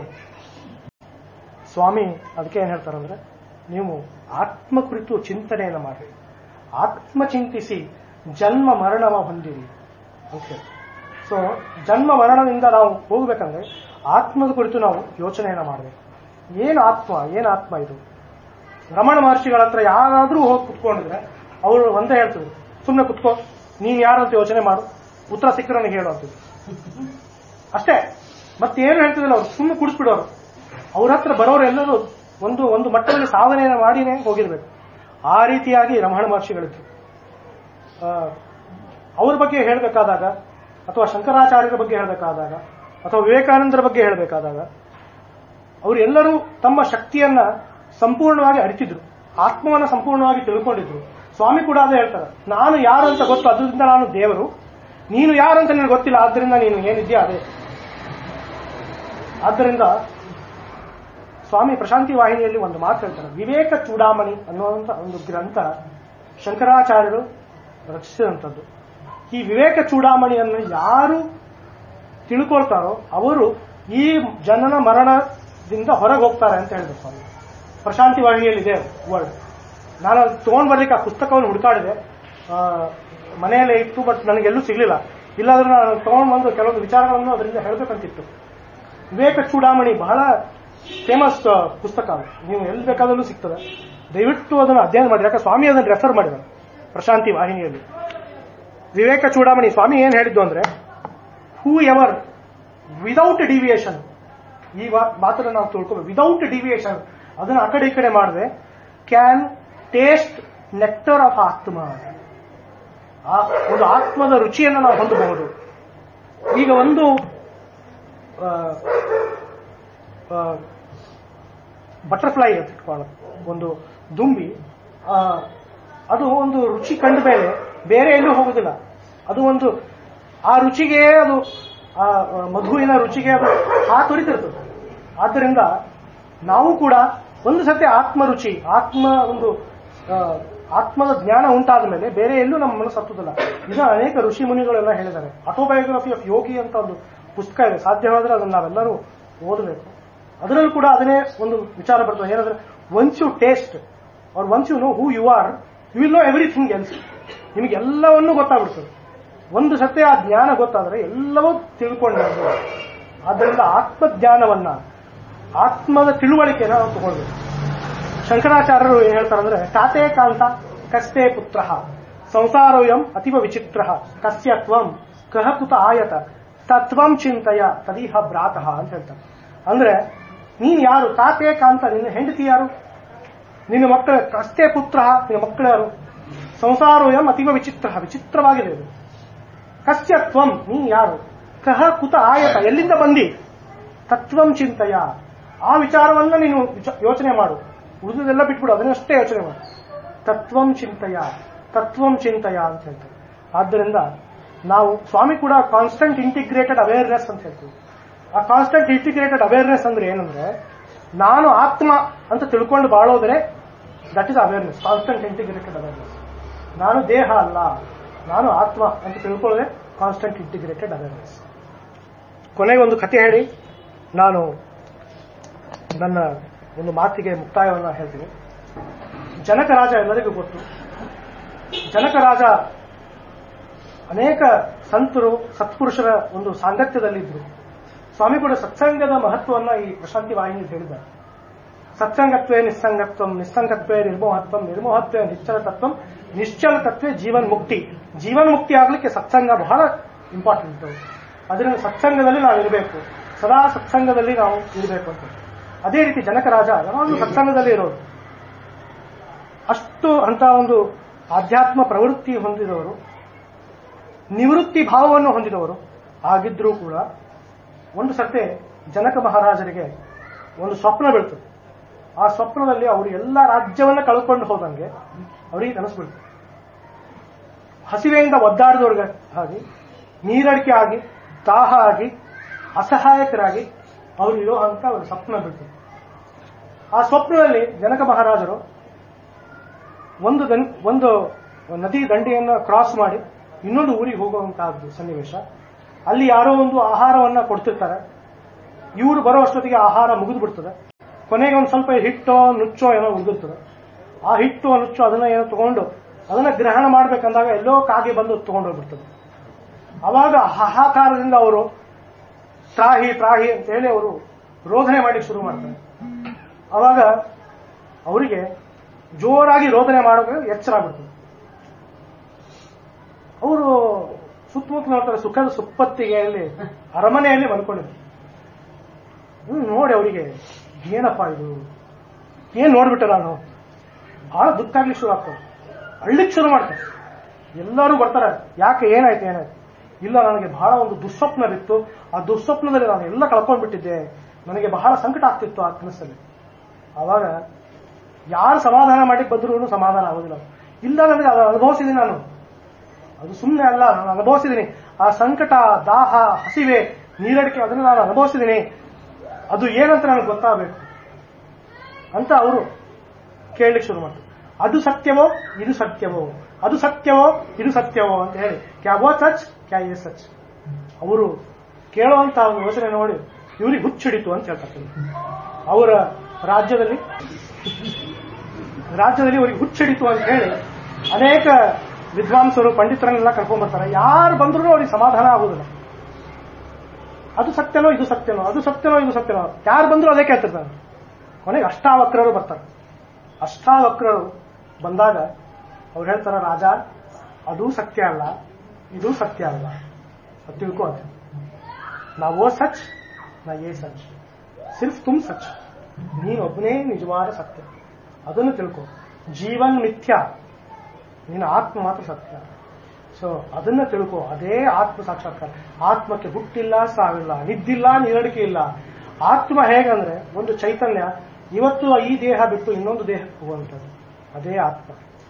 ಸ್ವಾಮಿ ಅದಕ್ಕೆ ಏನ್ ಹೇಳ್ತಾರಂದ್ರೆ ನೀವು ಆತ್ಮ ಕುರಿತು ಚಿಂತನೆಯನ್ನು ಮಾಡಿ ಆತ್ಮ ಚಿಂತಿಸಿ ಜನ್ಮ ಮರಣವ ಹೊಂದಿರಿ ಅಂತ ಹೇಳಿ ಸೊ ಜನ್ಮ ಮರಣದಿಂದ ನಾವು ಹೋಗ್ಬೇಕಂದ್ರೆ ಆತ್ಮದ ಕುರಿತು ನಾವು ಯೋಚನೆಯನ್ನ ಮಾಡಬೇಕು ಏನು ಆತ್ಮ ಏನು ಆತ್ಮ ಇದು ರಮಣ ಮಹರ್ಷಿಗಳ ಹತ್ರ ಯಾರಾದ್ರೂ ಹೋಗಿ ಕುತ್ಕೊಂಡಿದ್ರೆ ಅವರು ಒಂದೇ ಹೇಳ್ತಿದ್ರು ಸುಮ್ಮನೆ ಕುತ್ಕೋ ನೀನ್ ಯಾರಂತ ಯೋಚನೆ ಮಾಡು ಉತ್ತರ ಸಿಕ್ಕರೆ ನನಗೆ ಹೇಳು ಅಂತಿದ್ರು ಅಷ್ಟೇ ಮತ್ತೇನು ಹೇಳ್ತಿದ್ದಿಲ್ಲ ಅವ್ರು ಸುಮ್ಮನೆ ಕುಡಿಸ್ಬಿಡೋರು ಅವ್ರ ಹತ್ರ ಬರೋರು ಎಲ್ಲರೂ ಒಂದು ಒಂದು ಮಟ್ಟದಲ್ಲಿ ಸಾಧನೆಯನ್ನು ಮಾಡಿನೇ ಹೋಗಿರ್ಬೇಕು ಆ ರೀತಿಯಾಗಿ ರಮಣ ಮಹರ್ಷಿಗಳಿದ್ರು ಆ, ಅವ್ರ ಬಗ್ಗೆ ಹೇಳಬೇಕಾದಾಗ ಅಥವಾ ಶಂಕರಾಚಾರ್ಯರ ಬಗ್ಗೆ ಹೇಳಬೇಕಾದಾಗ ಅಥವಾ ವಿವೇಕಾನಂದರ ಬಗ್ಗೆ ಹೇಳಬೇಕಾದಾಗ ಅವರು ಎಲ್ಲರೂ ತಮ್ಮ ಶಕ್ತಿಯನ್ನ ಸಂಪೂರ್ಣವಾಗಿ ಅರಿತಿದ್ರು ಆತ್ಮವನ್ನ ಸಂಪೂರ್ಣವಾಗಿ ತಿಳ್ಕೊಂಡಿದ್ರು ಸ್ವಾಮಿ ಕೂಡ ಅದೇ ಹೇಳ್ತಾರೆ ನಾನು ಯಾರು ಅಂತ ಗೊತ್ತು ಅದರಿಂದ ನಾನು ದೇವರು ನೀನು ಯಾರು ಅಂತ ನಿನಗೆ ಗೊತ್ತಿಲ್ಲ ಆದ್ದರಿಂದ ನೀನು ಏನಿದ್ಯಾ ಅದೇ ಆದ್ದರಿಂದ ಸ್ವಾಮಿ ಪ್ರಶಾಂತಿ ವಾಹಿನಿಯಲ್ಲಿ ಒಂದು ಮಾತು ಹೇಳ್ತಾರೆ ವಿವೇಕ ಚೂಡಾಮಣಿ ಅನ್ನುವಂಥ ಒಂದು ಗ್ರಂಥ ಶಂಕರಾಚಾರ್ಯರು ರಚಿಸಿದಂಥದ್ದು ಈ ವಿವೇಕ ಚೂಡಾಮಣಿಯನ್ನು ಯಾರು ತಿಳ್ಕೊಳ್ತಾರೋ ಅವರು ಈ ಜನನ ಮರಣದಿಂದ ಹೊರಗೆ ಹೋಗ್ತಾರೆ ಅಂತ ಹೇಳಿದ್ರು ಸ್ವಾಮಿ ಪ್ರಶಾಂತಿ ವಾಹಿನಿಯಲ್ಲಿ ಇದೆ ವರ್ಡ್ ನಾನು ಅದು ತಗೊಂಡ್ ಬರ್ಲಿಕ್ಕೆ ಆ ಪುಸ್ತಕವನ್ನು ಹುಡುಕಾಡಿದೆ ಆ, ಮನೆಯಲ್ಲೇ ಇತ್ತು ಬಟ್ ನನಗೆಲ್ಲೂ ಸಿಗ್ಲಿಲ್ಲ ಇಲ್ಲಾಂದ್ರೆ ನಾನು ತಗೊಂಡ್ ಬಂದು ಕೆಲವೊಂದು ವಿಚಾರಗಳನ್ನು ಅದರಿಂದ ಹೇಳಬೇಕಂತಿತ್ತು ವಿವೇಕ ಚೂಡಾಮಣಿ ಬಹಳ ಫೇಮಸ್ ಪುಸ್ತಕ ಅದು ನೀವು ಎಲ್ಲಿ ಬೇಕಾದಲ್ಲೂ ಸಿಗ್ತದೆ ದಯವಿಟ್ಟು ಅದನ್ನು ಅಧ್ಯಯನ ಮಾಡಿ ಯಾಕೆ ಸ್ವಾಮಿ ಅದನ್ನು ರೆಫರ್ ಮಾಡಿದ್ದಾರೆ ಪ್ರಶಾಂತಿ ವಾಹಿನಿಯಲ್ಲಿ ವಿವೇಕ ಚೂಡಾಮಣಿ ಸ್ವಾಮಿ ಏನ್ ಹೇಳಿದ್ದು ಅಂದ್ರೆ ಹೂ ಎವರ್ ವಿದೌಟ್ ಡಿವಿಯೇಷನ್ ಈ ವಾ- ಮಾತನ್ನ ನಾವು ತಿಳ್ಕೊಬೇಕು ವಿದೌಟ್ ಡಿವಿಯೇಷನ್ ಅದನ್ನ ಆ ಕಡೆ ಈ ಕಡೆ ಮಾಡದೆ ಕ್ಯಾನ್ ಟೇಸ್ಟ್ ನೆಕ್ಟರ್ ಆಫ್ ಆತ್ಮ ಆ ಒಂದು ಆತ್ಮದ ರುಚಿಯನ್ನು ನಾವು ಹೊಂದಬಹುದು ಈಗ ಒಂದು ಬಟರ್ಫ್ಲೈ ಅಂತ ಇಟ್ಕೊಳ್ಳೋಣ ಒಂದು ದುಂಬಿ ಆ, ಅದು ಒಂದು ರುಚಿ ಕಂಡ ಮೇಲೆ ಬೇರೆ ಎಲ್ಲೂ ಹೋಗುದಿಲ್ಲ ಅದು ಒಂದು ಆ ರುಚಿಗೆ ಅದು ಆ ಆ, ಮಧುವಿನ ರುಚಿಗೆ ಅದು ಹಾತೊರಿತಿರ್ತದೆ ಆದ್ದರಿಂದ ನಾವು ಕೂಡ ಒಂದು ಸತಿ ಆತ್ಮ ರುಚಿ ಆತ್ಮ ಒಂದು ಆ, ಆತ್ಮದ ಜ್ಞಾನ ಉಂಟಾದ ಮೇಲೆ ಬೇರೆ ಎಲ್ಲೂ ನಮ್ಮ ಮನಸ್ಸು ಹತ್ತುದಿಲ್ಲ ಇದನ್ನ ಅನೇಕ ಋಷಿ ಮುನಿಗಳೆಲ್ಲ ಹೇಳಿದ್ದಾರೆ ಆಟೋಬಯೋಗ್ರಫಿ ಆಫ್ ಯೋಗಿ ಅಂತ ಒಂದು ಪುಸ್ತಕ ಇದೆ ಸಾಧ್ಯವಾದ್ರೆ ಅದನ್ನ ನಾವೆಲ್ಲರೂ ಓದಬೇಕು ಅದರಲ್ಲೂ ಕೂಡ ಅದನ್ನೇ ಒಂದು ವಿಚಾರ ಬರ್ತದೆ ಏನಂದ್ರೆ ಒನ್ಸ್ ಯು ಟೇಸ್ಟ್ ಅವ್ರ once you know who you are you will know everything else ನಿಮಗೆ ಎಲ್ಲವನ್ನೂ ಗೊತ್ತಾಗ್ಬಿಡ್ತದೆ ಒಂದು ಸತ್ಯ ಆ ಜ್ಞಾನ ಗೊತ್ತಾದ್ರೆ ಎಲ್ಲವೂ ತಿಳ್ಕೊಂಡ್ರೆ ಆದ್ದರಿಂದ ಆತ್ಮಜ್ಞಾನವನ್ನ ಆತ್ಮದ ತಿಳುವಳಿಕೆನ ನಾವು ತಗೊಳ್ಬೇಕು ಶಂಕರಾಚಾರ್ಯರು ಏನ್ ಹೇಳ್ತಾರಂದ್ರೆ ಕಾತೆ ಕಾಂತ ಕಸ್ತೆ ಪುತ್ರ ಸಂಸಾರೋಯಂ ಅತೀವ ವಿಚಿತ್ರ ಕಸ್ಯ ತ್ವಂ ಕಹ ಕುತ ಆಯತ ತತ್ವಂ ಚಿಂತೆಯ ತದಿಹ ಭ್ರಾತಃ ಅಂತ ಹೇಳ್ತಾರೆ ಅಂದ್ರೆ ನೀನ್ ಯಾರು ತಾತೆ ಕಾಂತ ನಿನ್ನ ಹೆಂಡತಿ ಯಾರು ನಿನ್ನ ಮಕ್ಕಳ ಕಸ್ತೆ ಪುತ್ರ ನಿನ್ನ ಮಕ್ಕಳು ಯಾರು ಸಂಸಾರೋಯಂ ಅತೀವ ವಿಚಿತ್ರ ವಿಚಿತ್ರವಾಗಿದೆ ಇದು ಕಸ್ಯ ತ್ವಂ ನೀನ್ ಯಾರು ಕಹ ಕುತ ಆಯತ ಎಲ್ಲಿಂದ ಬಂದಿ ತತ್ವಂ ಚಿಂತೆಯ ಆ ವಿಚಾರವನ್ನ ನೀನು ವಿಚ- ಯೋಚನೆ ಮಾಡು ಉಳಿದುದೆಲ್ಲ ಬಿಟ್ಬಿಡು ಅದನ್ನಷ್ಟೇ ಯೋಚನೆ ಮಾಡು ತತ್ವಂ ಚಿಂತೆಯ ತತ್ವಂ ಚಿಂತೆಯ ಅಂತ ಹೇಳ್ತಾರೆ ಆದ್ದರಿಂದ ನಾವು ಸ್ವಾಮಿ ಕೂಡ ಕಾನ್ಸ್ಟೆಂಟ್ ಇಂಟಿಗ್ರೇಟೆಡ್ ಅವೇರ್ನೆಸ್ ಅಂತ ಹೇಳ್ತೀವಿ ಆ ಕಾನ್ಸ್ಟೆಂಟ್ ಇಂಟಿಗ್ರೇಟೆಡ್ ಅವೇರ್ನೆಸ್ ಅಂದ್ರೆ ಏನಂದ್ರೆ ನಾನು ಆತ್ಮ ಅಂತ ತಿಳ್ಕೊಂಡು ಬಾಳೋದ್ರೆ that is awareness constant integrated awareness ನಾನು ದೇಹ ಅಲ್ಲ ನಾನು ಆತ್ಮ ಅಂತ ತಿಳ್ಕೊಳ್ಳೋದೇ ಕಾನ್ಸ್ಟೆಂಟ್ ಇಂಟಿಗ್ರೇಟೆಡ್ ಅವೇರ್ನೆಸ್ ಕೊನೆಗೆ ಒಂದು ಕಥೆ ಹೇಳಿ ನಾನು ನನ್ನ ಒಂದು ಮಾತಿಗೆ ಮುಕ್ತಾಯವನ್ನ ಹೇಳ್ತೀನಿ ಜನಕ ರಾಜ ಎಲ್ಲರಿಗೂ ಗೊತ್ತು ಜನಕ ರಾಜ ಅನೇಕ ಸಂತರು ಸತ್ಪುರುಷರ ಒಂದು ಸಾಂಗತ್ಯದಲ್ಲಿದ್ದರು ಸ್ವಾಮಿ ಕೂಡ ಸತ್ಸಂಗದ ಮಹತ್ವವನ್ನ ಈ ಪ್ರಶಾಂತಿ ವಾಹಿನಿ ಹೇಳಿದ್ದಾರೆ ಸತ್ಸಂಗತ್ವೇ ನಿಸ್ಸಂಗತ್ವಂ ನಿಸ್ಸಂಗತ್ವೇ ನಿರ್ಮೋಹತ್ವಂ ನಿರ್ಮೋಹತ್ವೇ ನಿಶ್ಚಲ ತತ್ವಂ ನಿಶ್ಚಲ ತತ್ವೇ ಜೀವನ್ ಮುಕ್ತಿ ಜೀವನ್ ಮುಕ್ತಿ ಆಗ್ಲಿಕ್ಕೆ ಸತ್ಸಂಗ ಬಹಳ ಇಂಪಾರ್ಟೆಂಟ್ ಅದರಿಂದ ಸತ್ಸಂಗದಲ್ಲಿ ನಾವು ಇರಬೇಕು ಸದಾ ಸತ್ಸಂಗದಲ್ಲಿ ನಾವು ಇರಬೇಕು ಅಂತ ಅದೇ ರೀತಿ ಜನಕ ರಾಜ ಯಾವಾಗಲೂ ಸತ್ಸಂಗದಲ್ಲಿ ಇರೋರು ಅಷ್ಟು ಅಂತ ಒಂದು ಆಧ್ಯಾತ್ಮ ಪ್ರವೃತ್ತಿ ಹೊಂದಿದವರು ನಿವೃತ್ತಿ ಭಾವವನ್ನು ಹೊಂದಿದವರು ಆಗಿದ್ರೂ ಕೂಡ ಒಂದು ಸತೆ ಜನಕ ಮಹಾರಾಜರಿಗೆ ಒಂದು ಸ್ವಪ್ನ ಬೀಳ್ತದೆ ಆ ಸ್ವಪ್ನದಲ್ಲಿ ಅವರು ಎಲ್ಲ ರಾಜ್ಯವನ್ನ ಕಳ್ಕೊಂಡು ಹೋದಂಗೆ ಅವರಿಗೆ ಕನಸ್ಬಿಡ್ತು ಹಸಿವೆಯಿಂದ ಒದ್ದಾಡಿದವ್ರಿಗೆ ಆಗಿ ನೀರಡಿಕೆ ಆಗಿ ದಾಹ ಆಗಿ ಅಸಹಾಯಕರಾಗಿ ಅವರು ಇರೋ ಅಂತ ಒಂದು ಸ್ವಪ್ನ ಬೀಳ್ತದೆ ಆ ಸ್ವಪ್ನದಲ್ಲಿ ಜನಕ ಮಹಾರಾಜರು ಒಂದು ದನ್ ಒಂದು ನದಿ ದಂಡೆಯನ್ನು ಕ್ರಾಸ್ ಮಾಡಿ ಇನ್ನೊಂದು ಊರಿಗೆ ಹೋಗುವಂತಹದ್ದು ಸನ್ನಿವೇಶ ಅಲ್ಲಿ ಯಾರೋ ಒಂದು ಆಹಾರವನ್ನ ಕೊಡ್ತಿರ್ತಾರೆ ಇವರು ಬರೋ ಅಷ್ಟೊತ್ತಿಗೆ ಆಹಾರ ಮುಗಿದು ಬಿಡ್ತದೆ ಕೊನೆಗೆ ಒಂದು ಸ್ವಲ್ಪ ಹಿಟ್ಟೋ ನುಚ್ಚೋ ಏನೋ ಉಳಿದಿರ್ತದೆ ಆ ಹಿಟ್ಟು ನುಚ್ಚೋ ಅದನ್ನ ಏನೋ ತಗೊಂಡು ಅದನ್ನ ಗ್ರಹಣ ಮಾಡ್ಬೇಕಂದಾಗ ಎಲ್ಲೋ ಕಾಗೆ ಬಂದು ತಗೊಂಡು ಹೋಗ್ಬಿಡ್ತದೆ ಅವಾಗ ಹಾಹಾಕಾರದಿಂದ ಅವರು ತ್ರಾಹಿ ತ್ರಾಹಿ ಅಂತ ಹೇಳಿ ಅವರು ರೋಧನೆ ಮಾಡಿ ಶುರು ಮಾಡ್ತಾರೆ ಅವಾಗ ಅವರಿಗೆ ಜೋರಾಗಿ ರೋದನೆ ಮಾಡೋಕೆ ಎಚ್ಚರ ಆಗ್ಬಿಡ್ತದೆ ಅವರು ಸುತ್ತಮುತ್ತ ನೋಡ್ತಾರೆ ಸುಖದ ಸುಪ್ಪತ್ತಿಗೆ ಅಲ್ಲಿ ಅರಮನೆಯಲ್ಲಿ ಮಲ್ಕೊಂಡಿದ್ರು ಹ್ಮ್, ನೋಡಿ ಅವರಿಗೆ ಏನಪ್ಪ ಇದು ಏನ್ ನೋಡ್ಬಿಟ್ಟೆ ನಾನು ಬಹಳ ದುಃಖ ಆಗ್ಲಿಕ್ಕೆ ಶುರು ಆಗ್ತದೆ ಅಳ್ಳಿಕ್ ಶುರು ಮಾಡ್ತಾರೆ ಎಲ್ಲರೂ ಬರ್ತಾರೆ ಯಾಕೆ ಏನಾಯ್ತು ಏನಾಯ್ತು ಇಲ್ಲ ನನಗೆ ಬಹಳ ಒಂದು ದುಸ್ವಪ್ನ ಬಿತ್ತು ಆ ದುಸ್ವಪ್ನದಲ್ಲಿ ನಾನು ಎಲ್ಲ ಕಳ್ಕೊಂಡ್ಬಿಟ್ಟಿದ್ದೆ ನನಗೆ ಬಹಳ ಸಂಕಟ ಆಗ್ತಿತ್ತು ಆ ಕನಸಲ್ಲಿ ಆವಾಗ ಯಾರು ಸಮಾಧಾನ ಮಾಡಿ ಬಂದ್ರೂ ಸಮಾಧಾನ ಆಗೋದಿಲ್ಲ ಇಲ್ಲ ನನಗೆ ಅದು ಅನುಭವಿಸಿದ್ದೀನಿ ನಾನು ಅದು ಸುಮ್ಮನೆ ಅಲ್ಲ ನಾನು ಅನುಭವಿಸಿದ್ದೀನಿ ಆ ಸಂಕಟ ದಾಹ ಹಸಿವೆ ನೀರಡಿಕೆ ಅದನ್ನು ನಾನು ಅನುಭವಿಸಿದ್ದೀನಿ ಅದು ಏನಂತ ನನಗೆ ಗೊತ್ತಾಗಬೇಕು ಅಂತ ಅವರು ಕೇಳಲಿಕ್ಕೆ ಶುರು ಮಾಡ್ತಾರೆ ಅದು ಸತ್ಯವೋ ಇದು ಸತ್ಯವೋ ಅದು ಸತ್ಯವೋ ಇದು ಸತ್ಯವೋ ಅಂತ ಹೇಳಿ ಕ್ಯಾ ವೋ ಸಚ್ ಕ್ಯಾ ಏ ಸಚ್ ಅವರು ಕೇಳುವಂತ ಒಂದು ಯೋಚನೆ ನೋಡಿ ಇವ್ರಿಗೆ ಹುಚ್ಚಿಡಿತು ಅಂತ ಹೇಳ್ತಾರೆ ಅವರ ರಾಜ್ಯದಲ್ಲಿ ರಾಜ್ಯದಲ್ಲಿ ಅವರಿಗೆ ಹುಚ್ಚಿಡಿತು ಅಂತ ಹೇಳಿ ಅನೇಕ ವಿದ್ವಾಂಸರು ಪಂಡಿತರನ್ನೆಲ್ಲ ಕರ್ಕೊಂಡ್ ಬರ್ತಾರೆ ಯಾರು ಬಂದ್ರೂ ಅವ್ರಿಗೆ ಸಮಾಧಾನ ಆಗುದಿಲ್ಲ ಅದು ಸತ್ಯನೋ ಇದು ಸತ್ಯನೋ ಅದು ಸತ್ಯನೋ ಇದು ಸತ್ಯನೋ ಯಾರು ಬಂದ್ರು ಅದೇ ಕೇಳ್ತಿರ್ತಾರೆ ಕೊನೆಗೆ ಅಷ್ಟಾವಕ್ರರು ಬರ್ತಾರೆ ಅಷ್ಟಾವಕ್ರರು ಬಂದಾಗ ಅವ್ರು ಹೇಳ್ತಾರೆ ರಾಜ ಅದು ಸತ್ಯ ಅಲ್ಲ ಇದು ಸತ್ಯ ಅಲ್ಲ ಅದು ತಿಳ್ಕೊ ಅಂತ ನಾ ಓ ಸಚ್ ನಾ ಏ ಸಚ್ ಸಿರ್ಫ್ ತುಮ್ ಸಚ್ ನೀನೊಬ್ಬನೇ ನಿಜವಾದ ಸತ್ಯ ಅದನ್ನು ತಿಳ್ಕೊ ಜೀವನ್ ಮಿಥ್ಯ ನಿನ್ನ ಆತ್ಮ ಮಾತ್ರ ಸತ್ಯ ಸೊ ಅದನ್ನ ತಿಳ್ಕೊ ಅದೇ ಆತ್ಮ ಸಾಕ್ಷಾತ್ಕಾರ ಆತ್ಮಕ್ಕೆ ಹುಟ್ಟಿಲ್ಲ ಸಾವಿಲ್ಲ ನಿದ್ದಿಲ್ಲ ನಿರಡಿಕೆ ಇಲ್ಲ ಆತ್ಮ ಹೇಗಂದ್ರೆ ಒಂದು ಚೈತನ್ಯ ಇವತ್ತು ಈ ದೇಹ ಬಿಟ್ಟು ಇನ್ನೊಂದು ದೇಹಕ್ಕೆ ಹೋಗುವಂಥದ್ದು ಅದೇ ಆತ್ಮ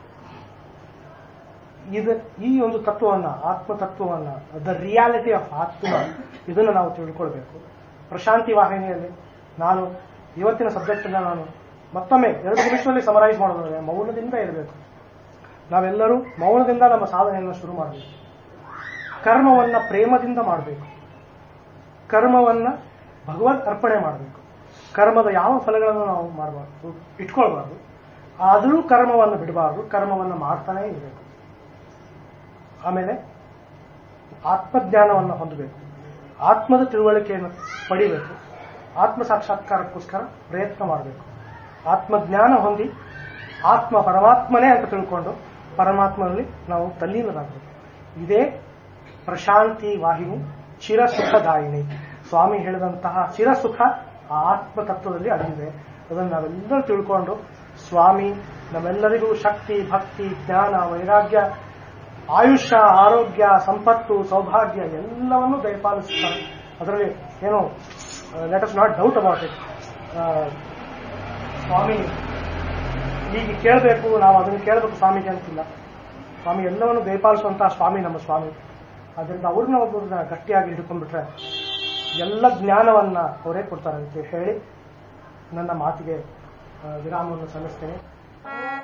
ಇದು ಈ ಒಂದು ತತ್ವವನ್ನ ಆತ್ಮ ತತ್ವವನ್ನ ದ ರಿಯಾಲಿಟಿ ಆಫ್ ಆತ್ಮ ಇದನ್ನು ನಾವು ತಿಳ್ಕೊಳ್ಬೇಕು ಪ್ರಶಾಂತಿ ವಾಹಿನಿಯಲ್ಲಿ ನಾನು ಇವತ್ತಿನ ಸಬ್ಜೆಕ್ಟ್ ಅನ್ನ ನಾನು ಮತ್ತೊಮ್ಮೆ ಎರಡು ನಿಮಿಷದಲ್ಲಿ ಸಮರೈಸ್ ಮಾಡೋದಾದ್ರೆ ಮೌನದಿಂದ ಇರಬೇಕು ನಾವೆಲ್ಲರೂ ಮೌನದಿಂದ ನಮ್ಮ ಸಾಧನೆಯನ್ನು ಶುರು ಮಾಡಬೇಕು ಕರ್ಮವನ್ನ ಪ್ರೇಮದಿಂದ ಮಾಡಬೇಕು ಕರ್ಮವನ್ನ ಭಗವತ್ ಅರ್ಪಣೆ ಮಾಡಬೇಕು ಕರ್ಮದ ಯಾವ ಫಲಗಳನ್ನು ನಾವು ಮಾಡಬಾರ್ದು ಇಟ್ಕೊಳ್ಬಾರ್ದು ಆದರೂ ಕರ್ಮವನ್ನು ಬಿಡಬಾರ್ದು ಕರ್ಮವನ್ನು ಮಾಡ್ತಾನೇ ಇರಬೇಕು ಆಮೇಲೆ ಆತ್ಮಜ್ಞಾನವನ್ನು ಹೊಂದಬೇಕು ಆತ್ಮದ ತಿಳುವಳಿಕೆಯನ್ನು ಪಡಿಬೇಕು ಆತ್ಮ ಸಾಕ್ಷಾತ್ಕಾರಕ್ಕೋಸ್ಕರ ಪ್ರಯತ್ನ ಮಾಡಬೇಕು ಆತ್ಮಜ್ಞಾನ ಹೊಂದಿ ಆತ್ಮ ಪರಮಾತ್ಮನೇ ಅಂತ ತಿಳ್ಕೊಂಡು ಪರಮಾತ್ಮನಲ್ಲಿ ನಾವು ತಲ್ಲೀನರಾಗಬೇಕು ಇದೇ ಪ್ರಶಾಂತಿ ವಾಹಿನಿ ಚಿರಸುಖದಾಯಿನಿ ಸ್ವಾಮಿ ಹೇಳಿದಂತಹ ಚಿರಸುಖ ಆ ಆತ್ಮತತ್ವದಲ್ಲಿ ಅಡಗಿದೆ ಅದನ್ನು ನಾವೆಲ್ಲರೂ ತಿಳ್ಕೊಂಡು ಸ್ವಾಮಿ ನಮ್ಮೆಲ್ಲರಿಗೂ ಶಕ್ತಿ ಭಕ್ತಿ ಜ್ಞಾನ ವೈರಾಗ್ಯ ಆಯುಷ್ಯ ಆರೋಗ್ಯ ಸಂಪತ್ತು ಸೌಭಾಗ್ಯ ಎಲ್ಲವನ್ನೂ ದಯಪಾಲಿಸುತ್ತಾರೆ ಅದರಲ್ಲಿ ಏನು let us not doubt about it ಸ್ವಾಮಿ ಈಗ ಕೇಳಬೇಕು ನಾವು ಅದನ್ನು ಕೇಳಬೇಕು ಸ್ವಾಮಿಗೆ ಅಂತಿಲ್ಲ ಸ್ವಾಮಿ ಎಲ್ಲವನ್ನು ದಯಪಾಲಿಸುವಂತಹ ಸ್ವಾಮಿ ನಮ್ಮ ಸ್ವಾಮಿ ಅದರಿಂದ ಅವ್ರನ್ನ ಒಬ್ಬರನ್ನ ಗಟ್ಟಿಯಾಗಿ ಹಿಡ್ಕೊಂಡ್ಬಿಟ್ರೆ ಎಲ್ಲ ಜ್ಞಾನವನ್ನ ಅವರೇ ಕೊಡ್ತಾರೆ ಅಂತ ಹೇಳಿ ನನ್ನ ಮಾತಿಗೆ ಆ, ವಿರಾಮವನ್ನು ಸಲ್ಲಿಸ್ತೇನೆ